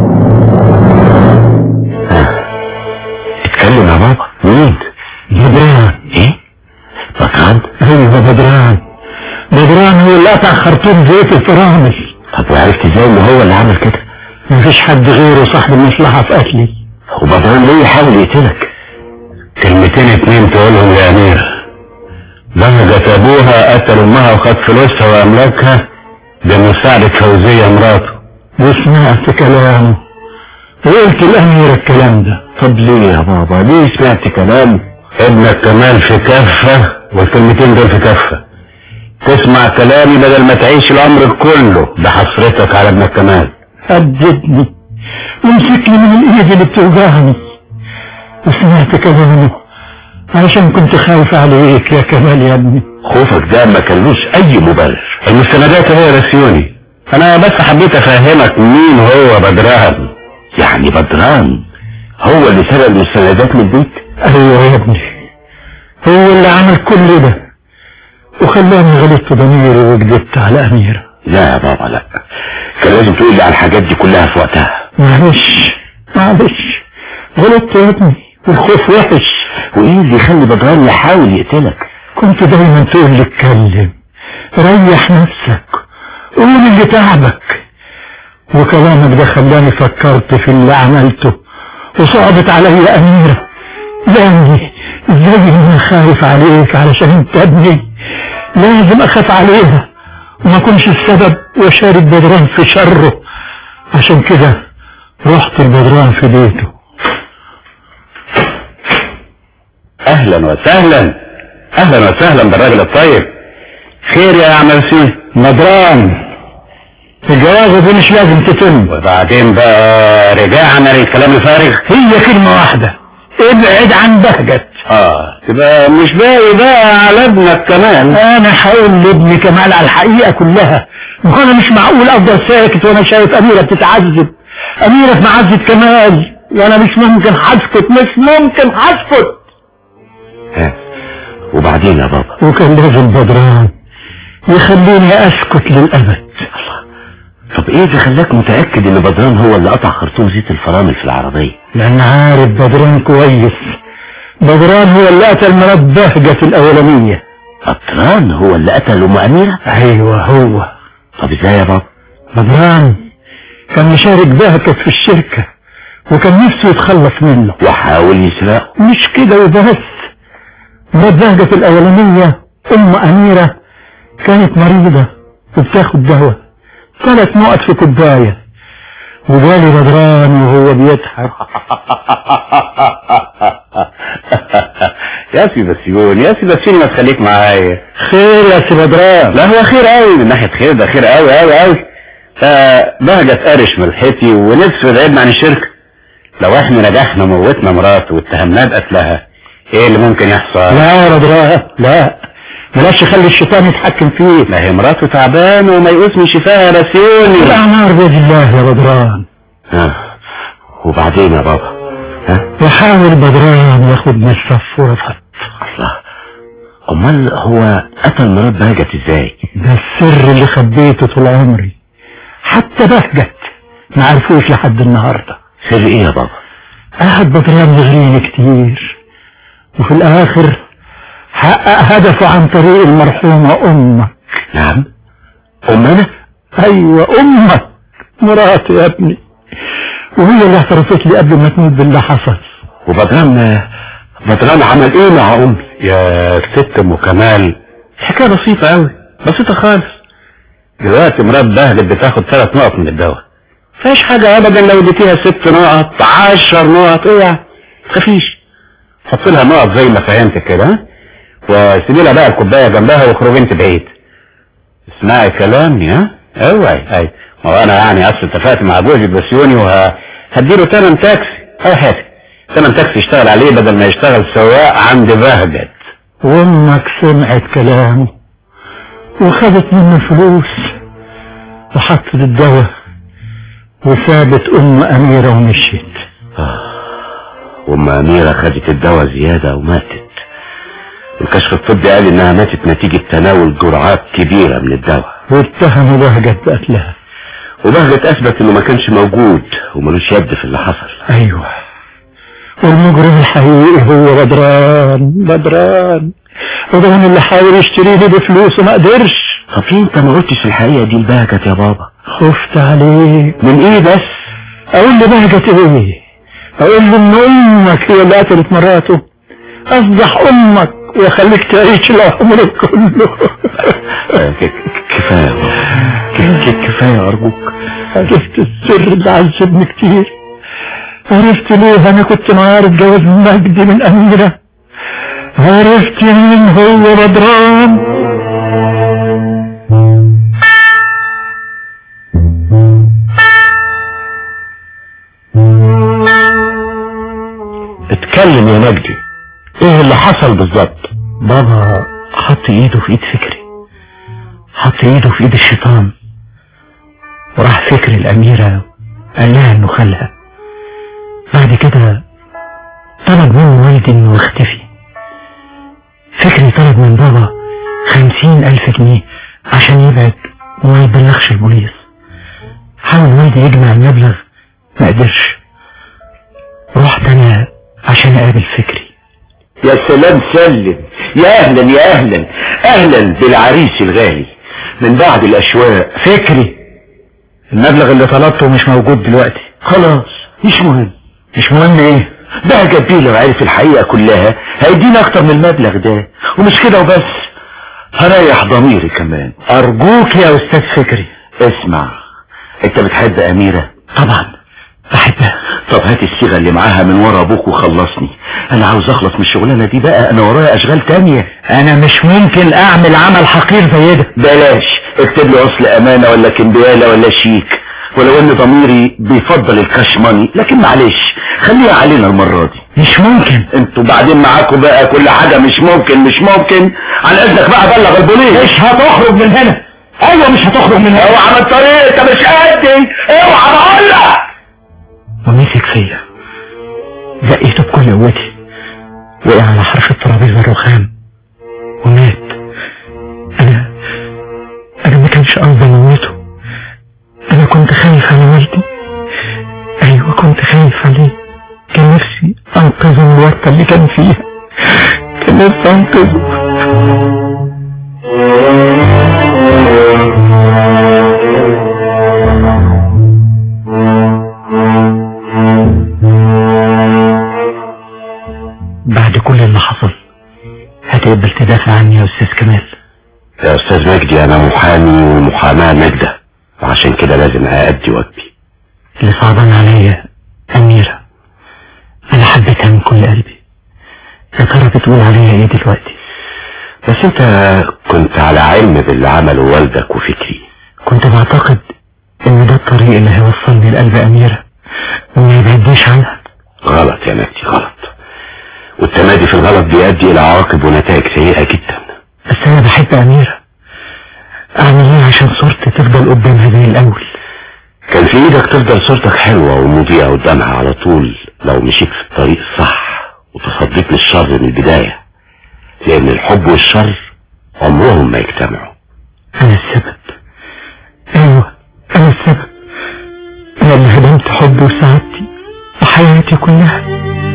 Speaker 3: ها اتكلم يا بابا مين
Speaker 7: بدران
Speaker 3: ايه بطران
Speaker 7: ايوه بدران بدران هو اللي قطع خرطوم زيت الفرامل
Speaker 3: طب وعرفت ازاي ان هو اللي عمل كده
Speaker 7: مفيش حد غيره صاحب المصلحة في قتلي
Speaker 3: وبطران ليه يحاول يقتلك
Speaker 5: كلمتين اتنين تقولهم لأمير بهجت أبوها قتل أمها وخد فلوسها وأملاكها بمساعدة فوزية مراته
Speaker 7: وسمعت كلامه وقلت الأمير الكلام ده
Speaker 3: طب ليه يا بابا ليه سمعت كلامه
Speaker 5: ابنك كمال في كفة والكلمتين دول في كفة تسمع كلامي بدل ما تعيش العمر كله بحسرتك على ابنك كمال
Speaker 7: هددني ومسكني من الايد اللي بتوجعني وسمعت كلامه عشان كنت خايف عليك يا كمال يا ابني
Speaker 5: خوفك ده ما كانلوش اي مبرر المستندات هي رسيوني انا بس حبيت افهمك مين هو بدران
Speaker 4: يعني بدران هو اللي سرق المستندات من البيت
Speaker 7: ايوه يا ابني هو اللي عمل كل ده وخلاني غلطت ضميري وكذبت على اميره
Speaker 4: لا يا بابا لا كان لازم تقول لي على الحاجات دي كلها في وقتها
Speaker 7: معلش معلش غلطت يا ابني والخوف وحش
Speaker 4: وايه اللي يخلي بدران يحاول يقتلك
Speaker 7: كنت دايما تقول لي اتكلم ريح نفسك قول اللي تعبك وكلامك ده خلاني فكرت في اللي عملته وصعبت عليا أميرة يعني زي ما أنا خايف عليك علشان انت ابني لازم اخاف عليها وما كنش السبب واشارك بدران في شره عشان كده رحت البدران في بيته
Speaker 5: اهلا وسهلا اهلا وسهلا بالراجل الطيب خير يا عمل فيه
Speaker 7: بدران الجوازة دي مش لازم تتم
Speaker 5: وبعدين بقى رجعنا للكلام الفارغ
Speaker 7: هي كلمة واحدة ابعد عن بهجت
Speaker 5: اه تبقى مش باقي بقى على ابنك كمان
Speaker 7: انا هقول لابني كمال على الحقيقة كلها ما انا مش معقول افضل ساكت وانا شايف اميرة بتتعذب اميرة في معزة كمال وانا مش ممكن هسكت مش ممكن هسكت
Speaker 4: ها وبعدين يا بابا
Speaker 7: وكان لازم بدران يخليني اسكت للابد
Speaker 4: طب ايه اللي خلاك متأكد ان بدران هو اللي قطع خرطوم زيت الفرامل في العربية
Speaker 7: لان عارف بدران كويس بدران هو اللي قتل مرات بهجة الاولانية
Speaker 4: بدران هو اللي قتل ام اميرة
Speaker 7: ايوه هو
Speaker 4: طب ازاي يا بابا
Speaker 7: بدران كان مشارك بهجة في الشركة وكان نفسه يتخلص منه
Speaker 4: وحاول يسرقه
Speaker 7: مش كده وبس مرات بهجة الاولانية ام اميرة كانت مريضة وبتاخد دواء ثلاث نقط في كوباية وجالي بدران وهو بيضحك
Speaker 5: يا سي بسيون يا سي بسيون ما تخليك معايا
Speaker 7: خير يا سي بدران
Speaker 5: لا هو خير قوي من ناحية خير ده خير قوي قوي قوي فبهجة تقرش ملحتي ونفسه يبعدنا عن الشركة لو احنا نجحنا موتنا مراته واتهمناه بقتلها ايه اللي ممكن يحصل
Speaker 7: لا يا بدران لا بلاش يخلي الشيطان يتحكم فيه
Speaker 5: ما هي مراته تعبان وميؤوس من شفاها يا بسيوني
Speaker 7: الأعمار بيد الله يا بدران
Speaker 4: ها وبعدين يا بابا ها
Speaker 7: وحاول بدران ياخدني الصف ورفض
Speaker 4: الله امال هو قتل مرات بهجت ازاي
Speaker 7: ده السر اللي خبيته طول عمري حتى بهجت ما عرفوش لحد النهاردة
Speaker 4: سر ايه يا بابا
Speaker 7: قعد بدران يغريني كتير وفي الاخر حقق هدفه عن طريق المرحومة امك
Speaker 4: نعم امنا
Speaker 7: ايوه امك مراتي يا ابني وهي اللي اعترفت لي قبل ما تموت باللي حصل
Speaker 4: وبدران بدران عمل ايه مع امي
Speaker 5: يا ست ام كمال حكاية بسيطة قوي بسيطة خالص دلوقتي مرات بهجت بتاخد ثلاث نقط من الدواء فيش حاجة ابدا لو اديتيها ست نقط عشر نقط ايه يعني تخافيش حط لها نقط زي ما فهمتك كده ها؟ وسيبي لها بقى الكوبايه جنبها واخرجي انت بعيد اسمعي كلامي ها اوعي اي ما هو انا يعني اصل اتفقت مع جوزي بسيوني وهديله تمن تاكسي اه هاتي تمن تاكسي يشتغل عليه بدل ما يشتغل سواق عند بهجت
Speaker 7: وامك سمعت كلامه وخدت منه فلوس وحطت الدواء وسابت ام اميرة ومشيت
Speaker 4: وام اميرة خدت الدواء زيادة وماتت الكشف الطبي قال انها ماتت نتيجة تناول جرعات كبيرة من الدواء
Speaker 7: واتهموا بهجت بقتلها
Speaker 4: وبهجت اثبت انه ما كانش موجود وملوش يد في اللي حصل
Speaker 7: ايوه والمجرم الحقيقي هو بدران بدران بدران اللي حاول يشتريني بفلوس وما قدرش
Speaker 4: طب ليه انت ما قلتش الحقيقة دي لبهجت يا بابا
Speaker 7: خفت عليك
Speaker 4: من ايه بس
Speaker 7: اقول لبهجت ايه اقول له ان امك هي اللي قتلت مراته افضح امك واخليك تعيش العمر كله
Speaker 4: كفاية يا بابا كفاية ارجوك
Speaker 7: عرفت السر اللي عذبني كتير عرفت ليه انا كنت معارف جواز مجدي من اميرة عرفت مين هو بدران
Speaker 4: اتكلم يا مجدي ايه اللي حصل بالظبط
Speaker 7: بابا حط ايده في ايد فكري حط ايده في ايد الشيطان وراح فكري الاميرة قال لها انه خلها بعد كده طلب منه والدي انه يختفي فكري طلب من بابا خمسين الف جنيه عشان يبعد وما يبلغش البوليس حاول والدي يجمع المبلغ ما قدرش رحت انا عشان اقابل فكري
Speaker 4: يا سلام سلم يا اهلا يا اهلا اهلا بالعريس الغالي من بعد الاشواق
Speaker 7: فكري المبلغ اللي طلبته مش موجود دلوقتي
Speaker 4: خلاص مش مهم
Speaker 7: مش مهم ايه
Speaker 4: ده جبيه لو عرف الحقيقة كلها هيدينا اكتر من المبلغ ده ومش كده وبس هريح ضميري كمان
Speaker 7: ارجوك يا استاذ فكري
Speaker 4: اسمع انت بتحب اميرة
Speaker 7: طبعا بحبها
Speaker 4: طب هات الصيغة اللي معاها من ورا ابوك وخلصني انا عاوز اخلص من الشغلانة دي بقى انا ورايا اشغال تانية
Speaker 7: انا مش ممكن اعمل عمل حقير زي ده
Speaker 4: بلاش اكتب لي اصل امانة ولا كمبيالة ولا شيك ولو ان ضميري بيفضل الكاش ماني لكن معلش خليها علينا المرة دي
Speaker 7: مش ممكن
Speaker 4: انتوا بعدين معاكم بقى كل حاجة مش ممكن مش ممكن على اذنك بقى بلغ البوليس
Speaker 7: مش هتخرج من هنا ايوه مش هتخرج من هنا
Speaker 4: اوعى من الطريق انت مش قدي اوعى بقول لك
Speaker 7: ومسك فيا زقيته بكل قوتي وقع على حرف الترابيزه الرخام ومات انا انا ما كانش قصدي اموته انا كنت خايف على والدي ايوه كنت خايف عليه كان نفسي انقذه من الورطه اللي كان فيها كان نفسي انقذه بعد كل اللي حصل هتقبل تدافع عني يا استاذ كمال
Speaker 3: يا استاذ مجدي انا محامي والمحاماة نجدة وعشان كده لازم اأدي واجبي
Speaker 7: اللي صعبان عليا أميرة أنا حبيتها من كل قلبي يا ترى بتقول عليا إيه دلوقتي
Speaker 3: بس انت كنت على علم باللي عمله والدك وفكري
Speaker 7: كنت بعتقد إن ده الطريق اللي هيوصلني لقلب أميرة وما يبعدنيش عنها
Speaker 3: غلط يا مجدي غلط والتمادي في الغلط بيؤدي الى عواقب ونتائج سيئة جدا
Speaker 7: بس أنا بحب أميرة أعمل إيه عشان صورتي تفضل قدامها زي الأول
Speaker 3: كان في ايدك تفضل صورتك حلوة ومضيئة قدامها على طول لو مشيت في الطريق الصح وتصديت للشر من البداية لان الحب والشر عمرهم ما يجتمعوا
Speaker 7: أنا السبب أيوة أنا السبب أنا اللي هدمت حبي وسعادتي وحياتي كلها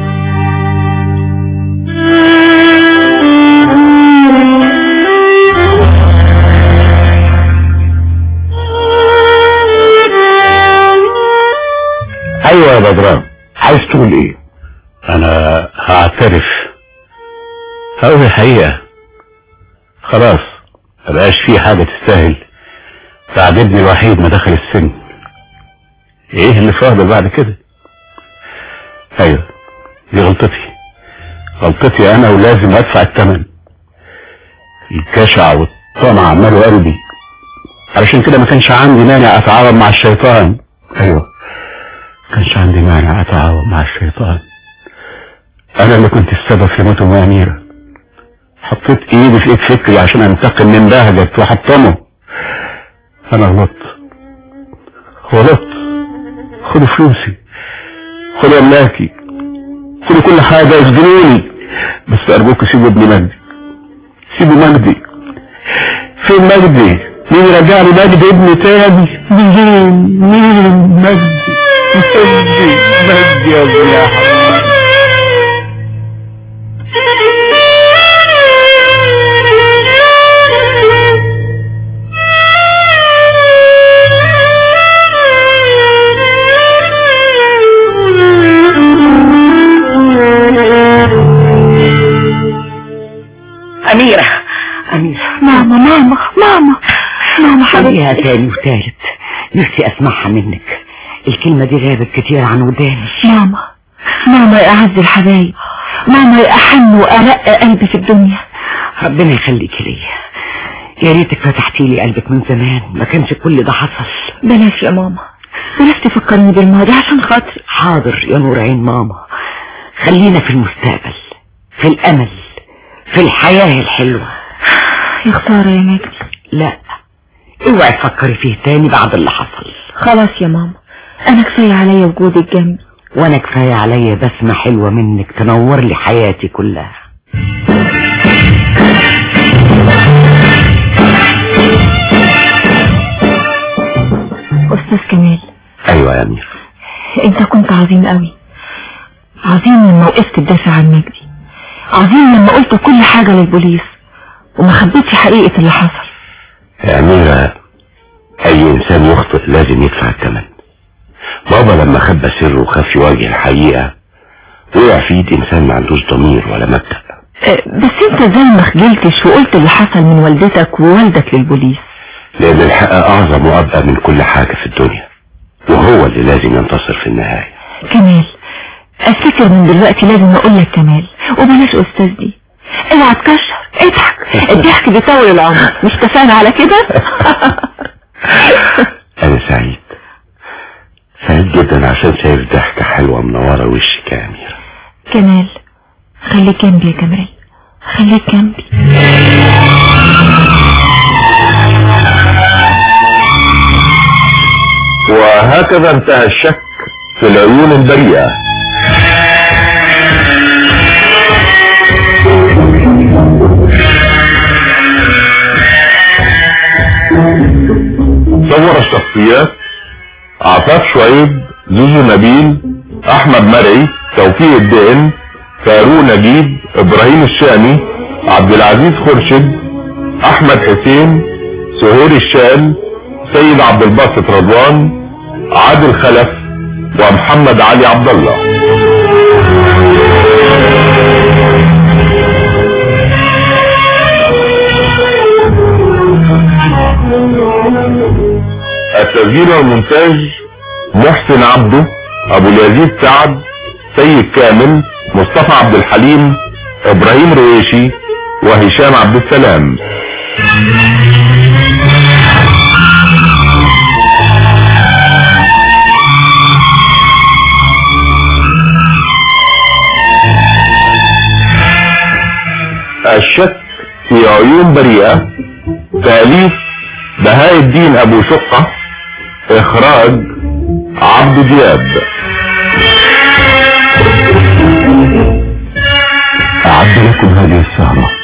Speaker 4: ايوه يا بدران عايز تقول ايه
Speaker 3: انا هعترف هقول الحقيقة خلاص مبقاش في حاجة تستاهل بعد ابني الوحيد ما دخل السن ايه اللي فاضل بعد كده ايوه دي غلطتي غلطتي انا ولازم ادفع الثمن الجشع والطمع عملوا قلبي علشان كده ما كانش عندي مانع اتعاون مع الشيطان ايوه ما كانش عندي مانع اتعاون مع الشيطان انا اللي كنت السبب في موت ام اميره حطيت ايدي في ايد فكري عشان انتقم من بهجت وحطمه انا غلطت غلطت خدوا فلوسي خدوا املاكي خدوا كل حاجة اسجنوني بس ارجوك سيبوا ابني مجدي سيبوا مجدي فين مجدي مين يرجع لي مجدي ابني تاني مين مين مجدي مجدي مجدي يا ابني يا حبيبي
Speaker 6: أميرة أميرة
Speaker 2: ماما ماما ماما ماما
Speaker 6: خليها
Speaker 2: حبيبتي
Speaker 6: تاني وتالت نفسي أسمعها منك الكلمة دي غابت كتير عن وداني
Speaker 2: ماما ماما يا أعز الحبايب ماما يا أحن وأرق قلبي في الدنيا
Speaker 6: ربنا يخليك ليا يا ريتك فتحتي لي قلبك من زمان ما كانش كل ده حصل
Speaker 2: بلاش يا ماما بلاش تفكرني بالماضي عشان خاطري
Speaker 6: حاضر يا نور عين ماما خلينا في المستقبل في الامل في الحياة الحلوة
Speaker 2: يا خسارة يا مجدي
Speaker 6: لا اوعي تفكري فيه تاني بعد اللي حصل
Speaker 2: خلاص يا ماما انا كفاية عليا وجودك جنبي
Speaker 6: وانا كفاية عليا بسمة حلوة منك تنور لي حياتي كلها
Speaker 2: استاذ كمال
Speaker 3: ايوه يا امير
Speaker 2: انت كنت عظيم قوي عظيم لما وقفت تدافع عن مجدي عظيم لما قلت كل حاجة للبوليس وما خبيتش حقيقة اللي حصل
Speaker 3: يا أميرة أي إنسان يخطئ لازم يدفع الثمن بابا لما خبى سره وخاف يواجه الحقيقة وقع في ايد إنسان ما عندوش ضمير ولا مبدأ
Speaker 2: أه، بس انت ازاي ما خجلتش وقلت اللي حصل من والدتك ووالدك للبوليس
Speaker 3: لأن الحق أعظم وأبقى من كل حاجة في الدنيا وهو اللي لازم ينتصر في النهاية
Speaker 2: كمال افتكر من دلوقتي لازم اقول لك كمال وبلاش استاذ دي اوعى تكشر اضحك الضحك بيطول العمر مش اتفقنا على كده
Speaker 3: أنا سعيد سعيد جدا عشان شايف ضحكة حلوة منورة وشك يا أميرة
Speaker 2: كمال خليك جنبي يا كمال خليك جنبي
Speaker 1: وهكذا انتهى الشك في العيون البريئة صور الشخصيات عفاف شعيب زوزو نبيل احمد مرعي توفيق الدقن فاروق نجيب ابراهيم الشامي عبد العزيز خرشد احمد حسين سهير الشال سيد عبد الباسط رضوان عادل خلف ومحمد علي عبد الله التسجيل والمونتاج محسن عبده ابو اليزيد سعد سيد كامل مصطفى عبد الحليم ابراهيم رويشي وهشام عبد السلام الشك في عيون بريئة تأليف بهاء الدين ابو شقة اخراج عبد دياب
Speaker 3: أعد لكم هذه السهرة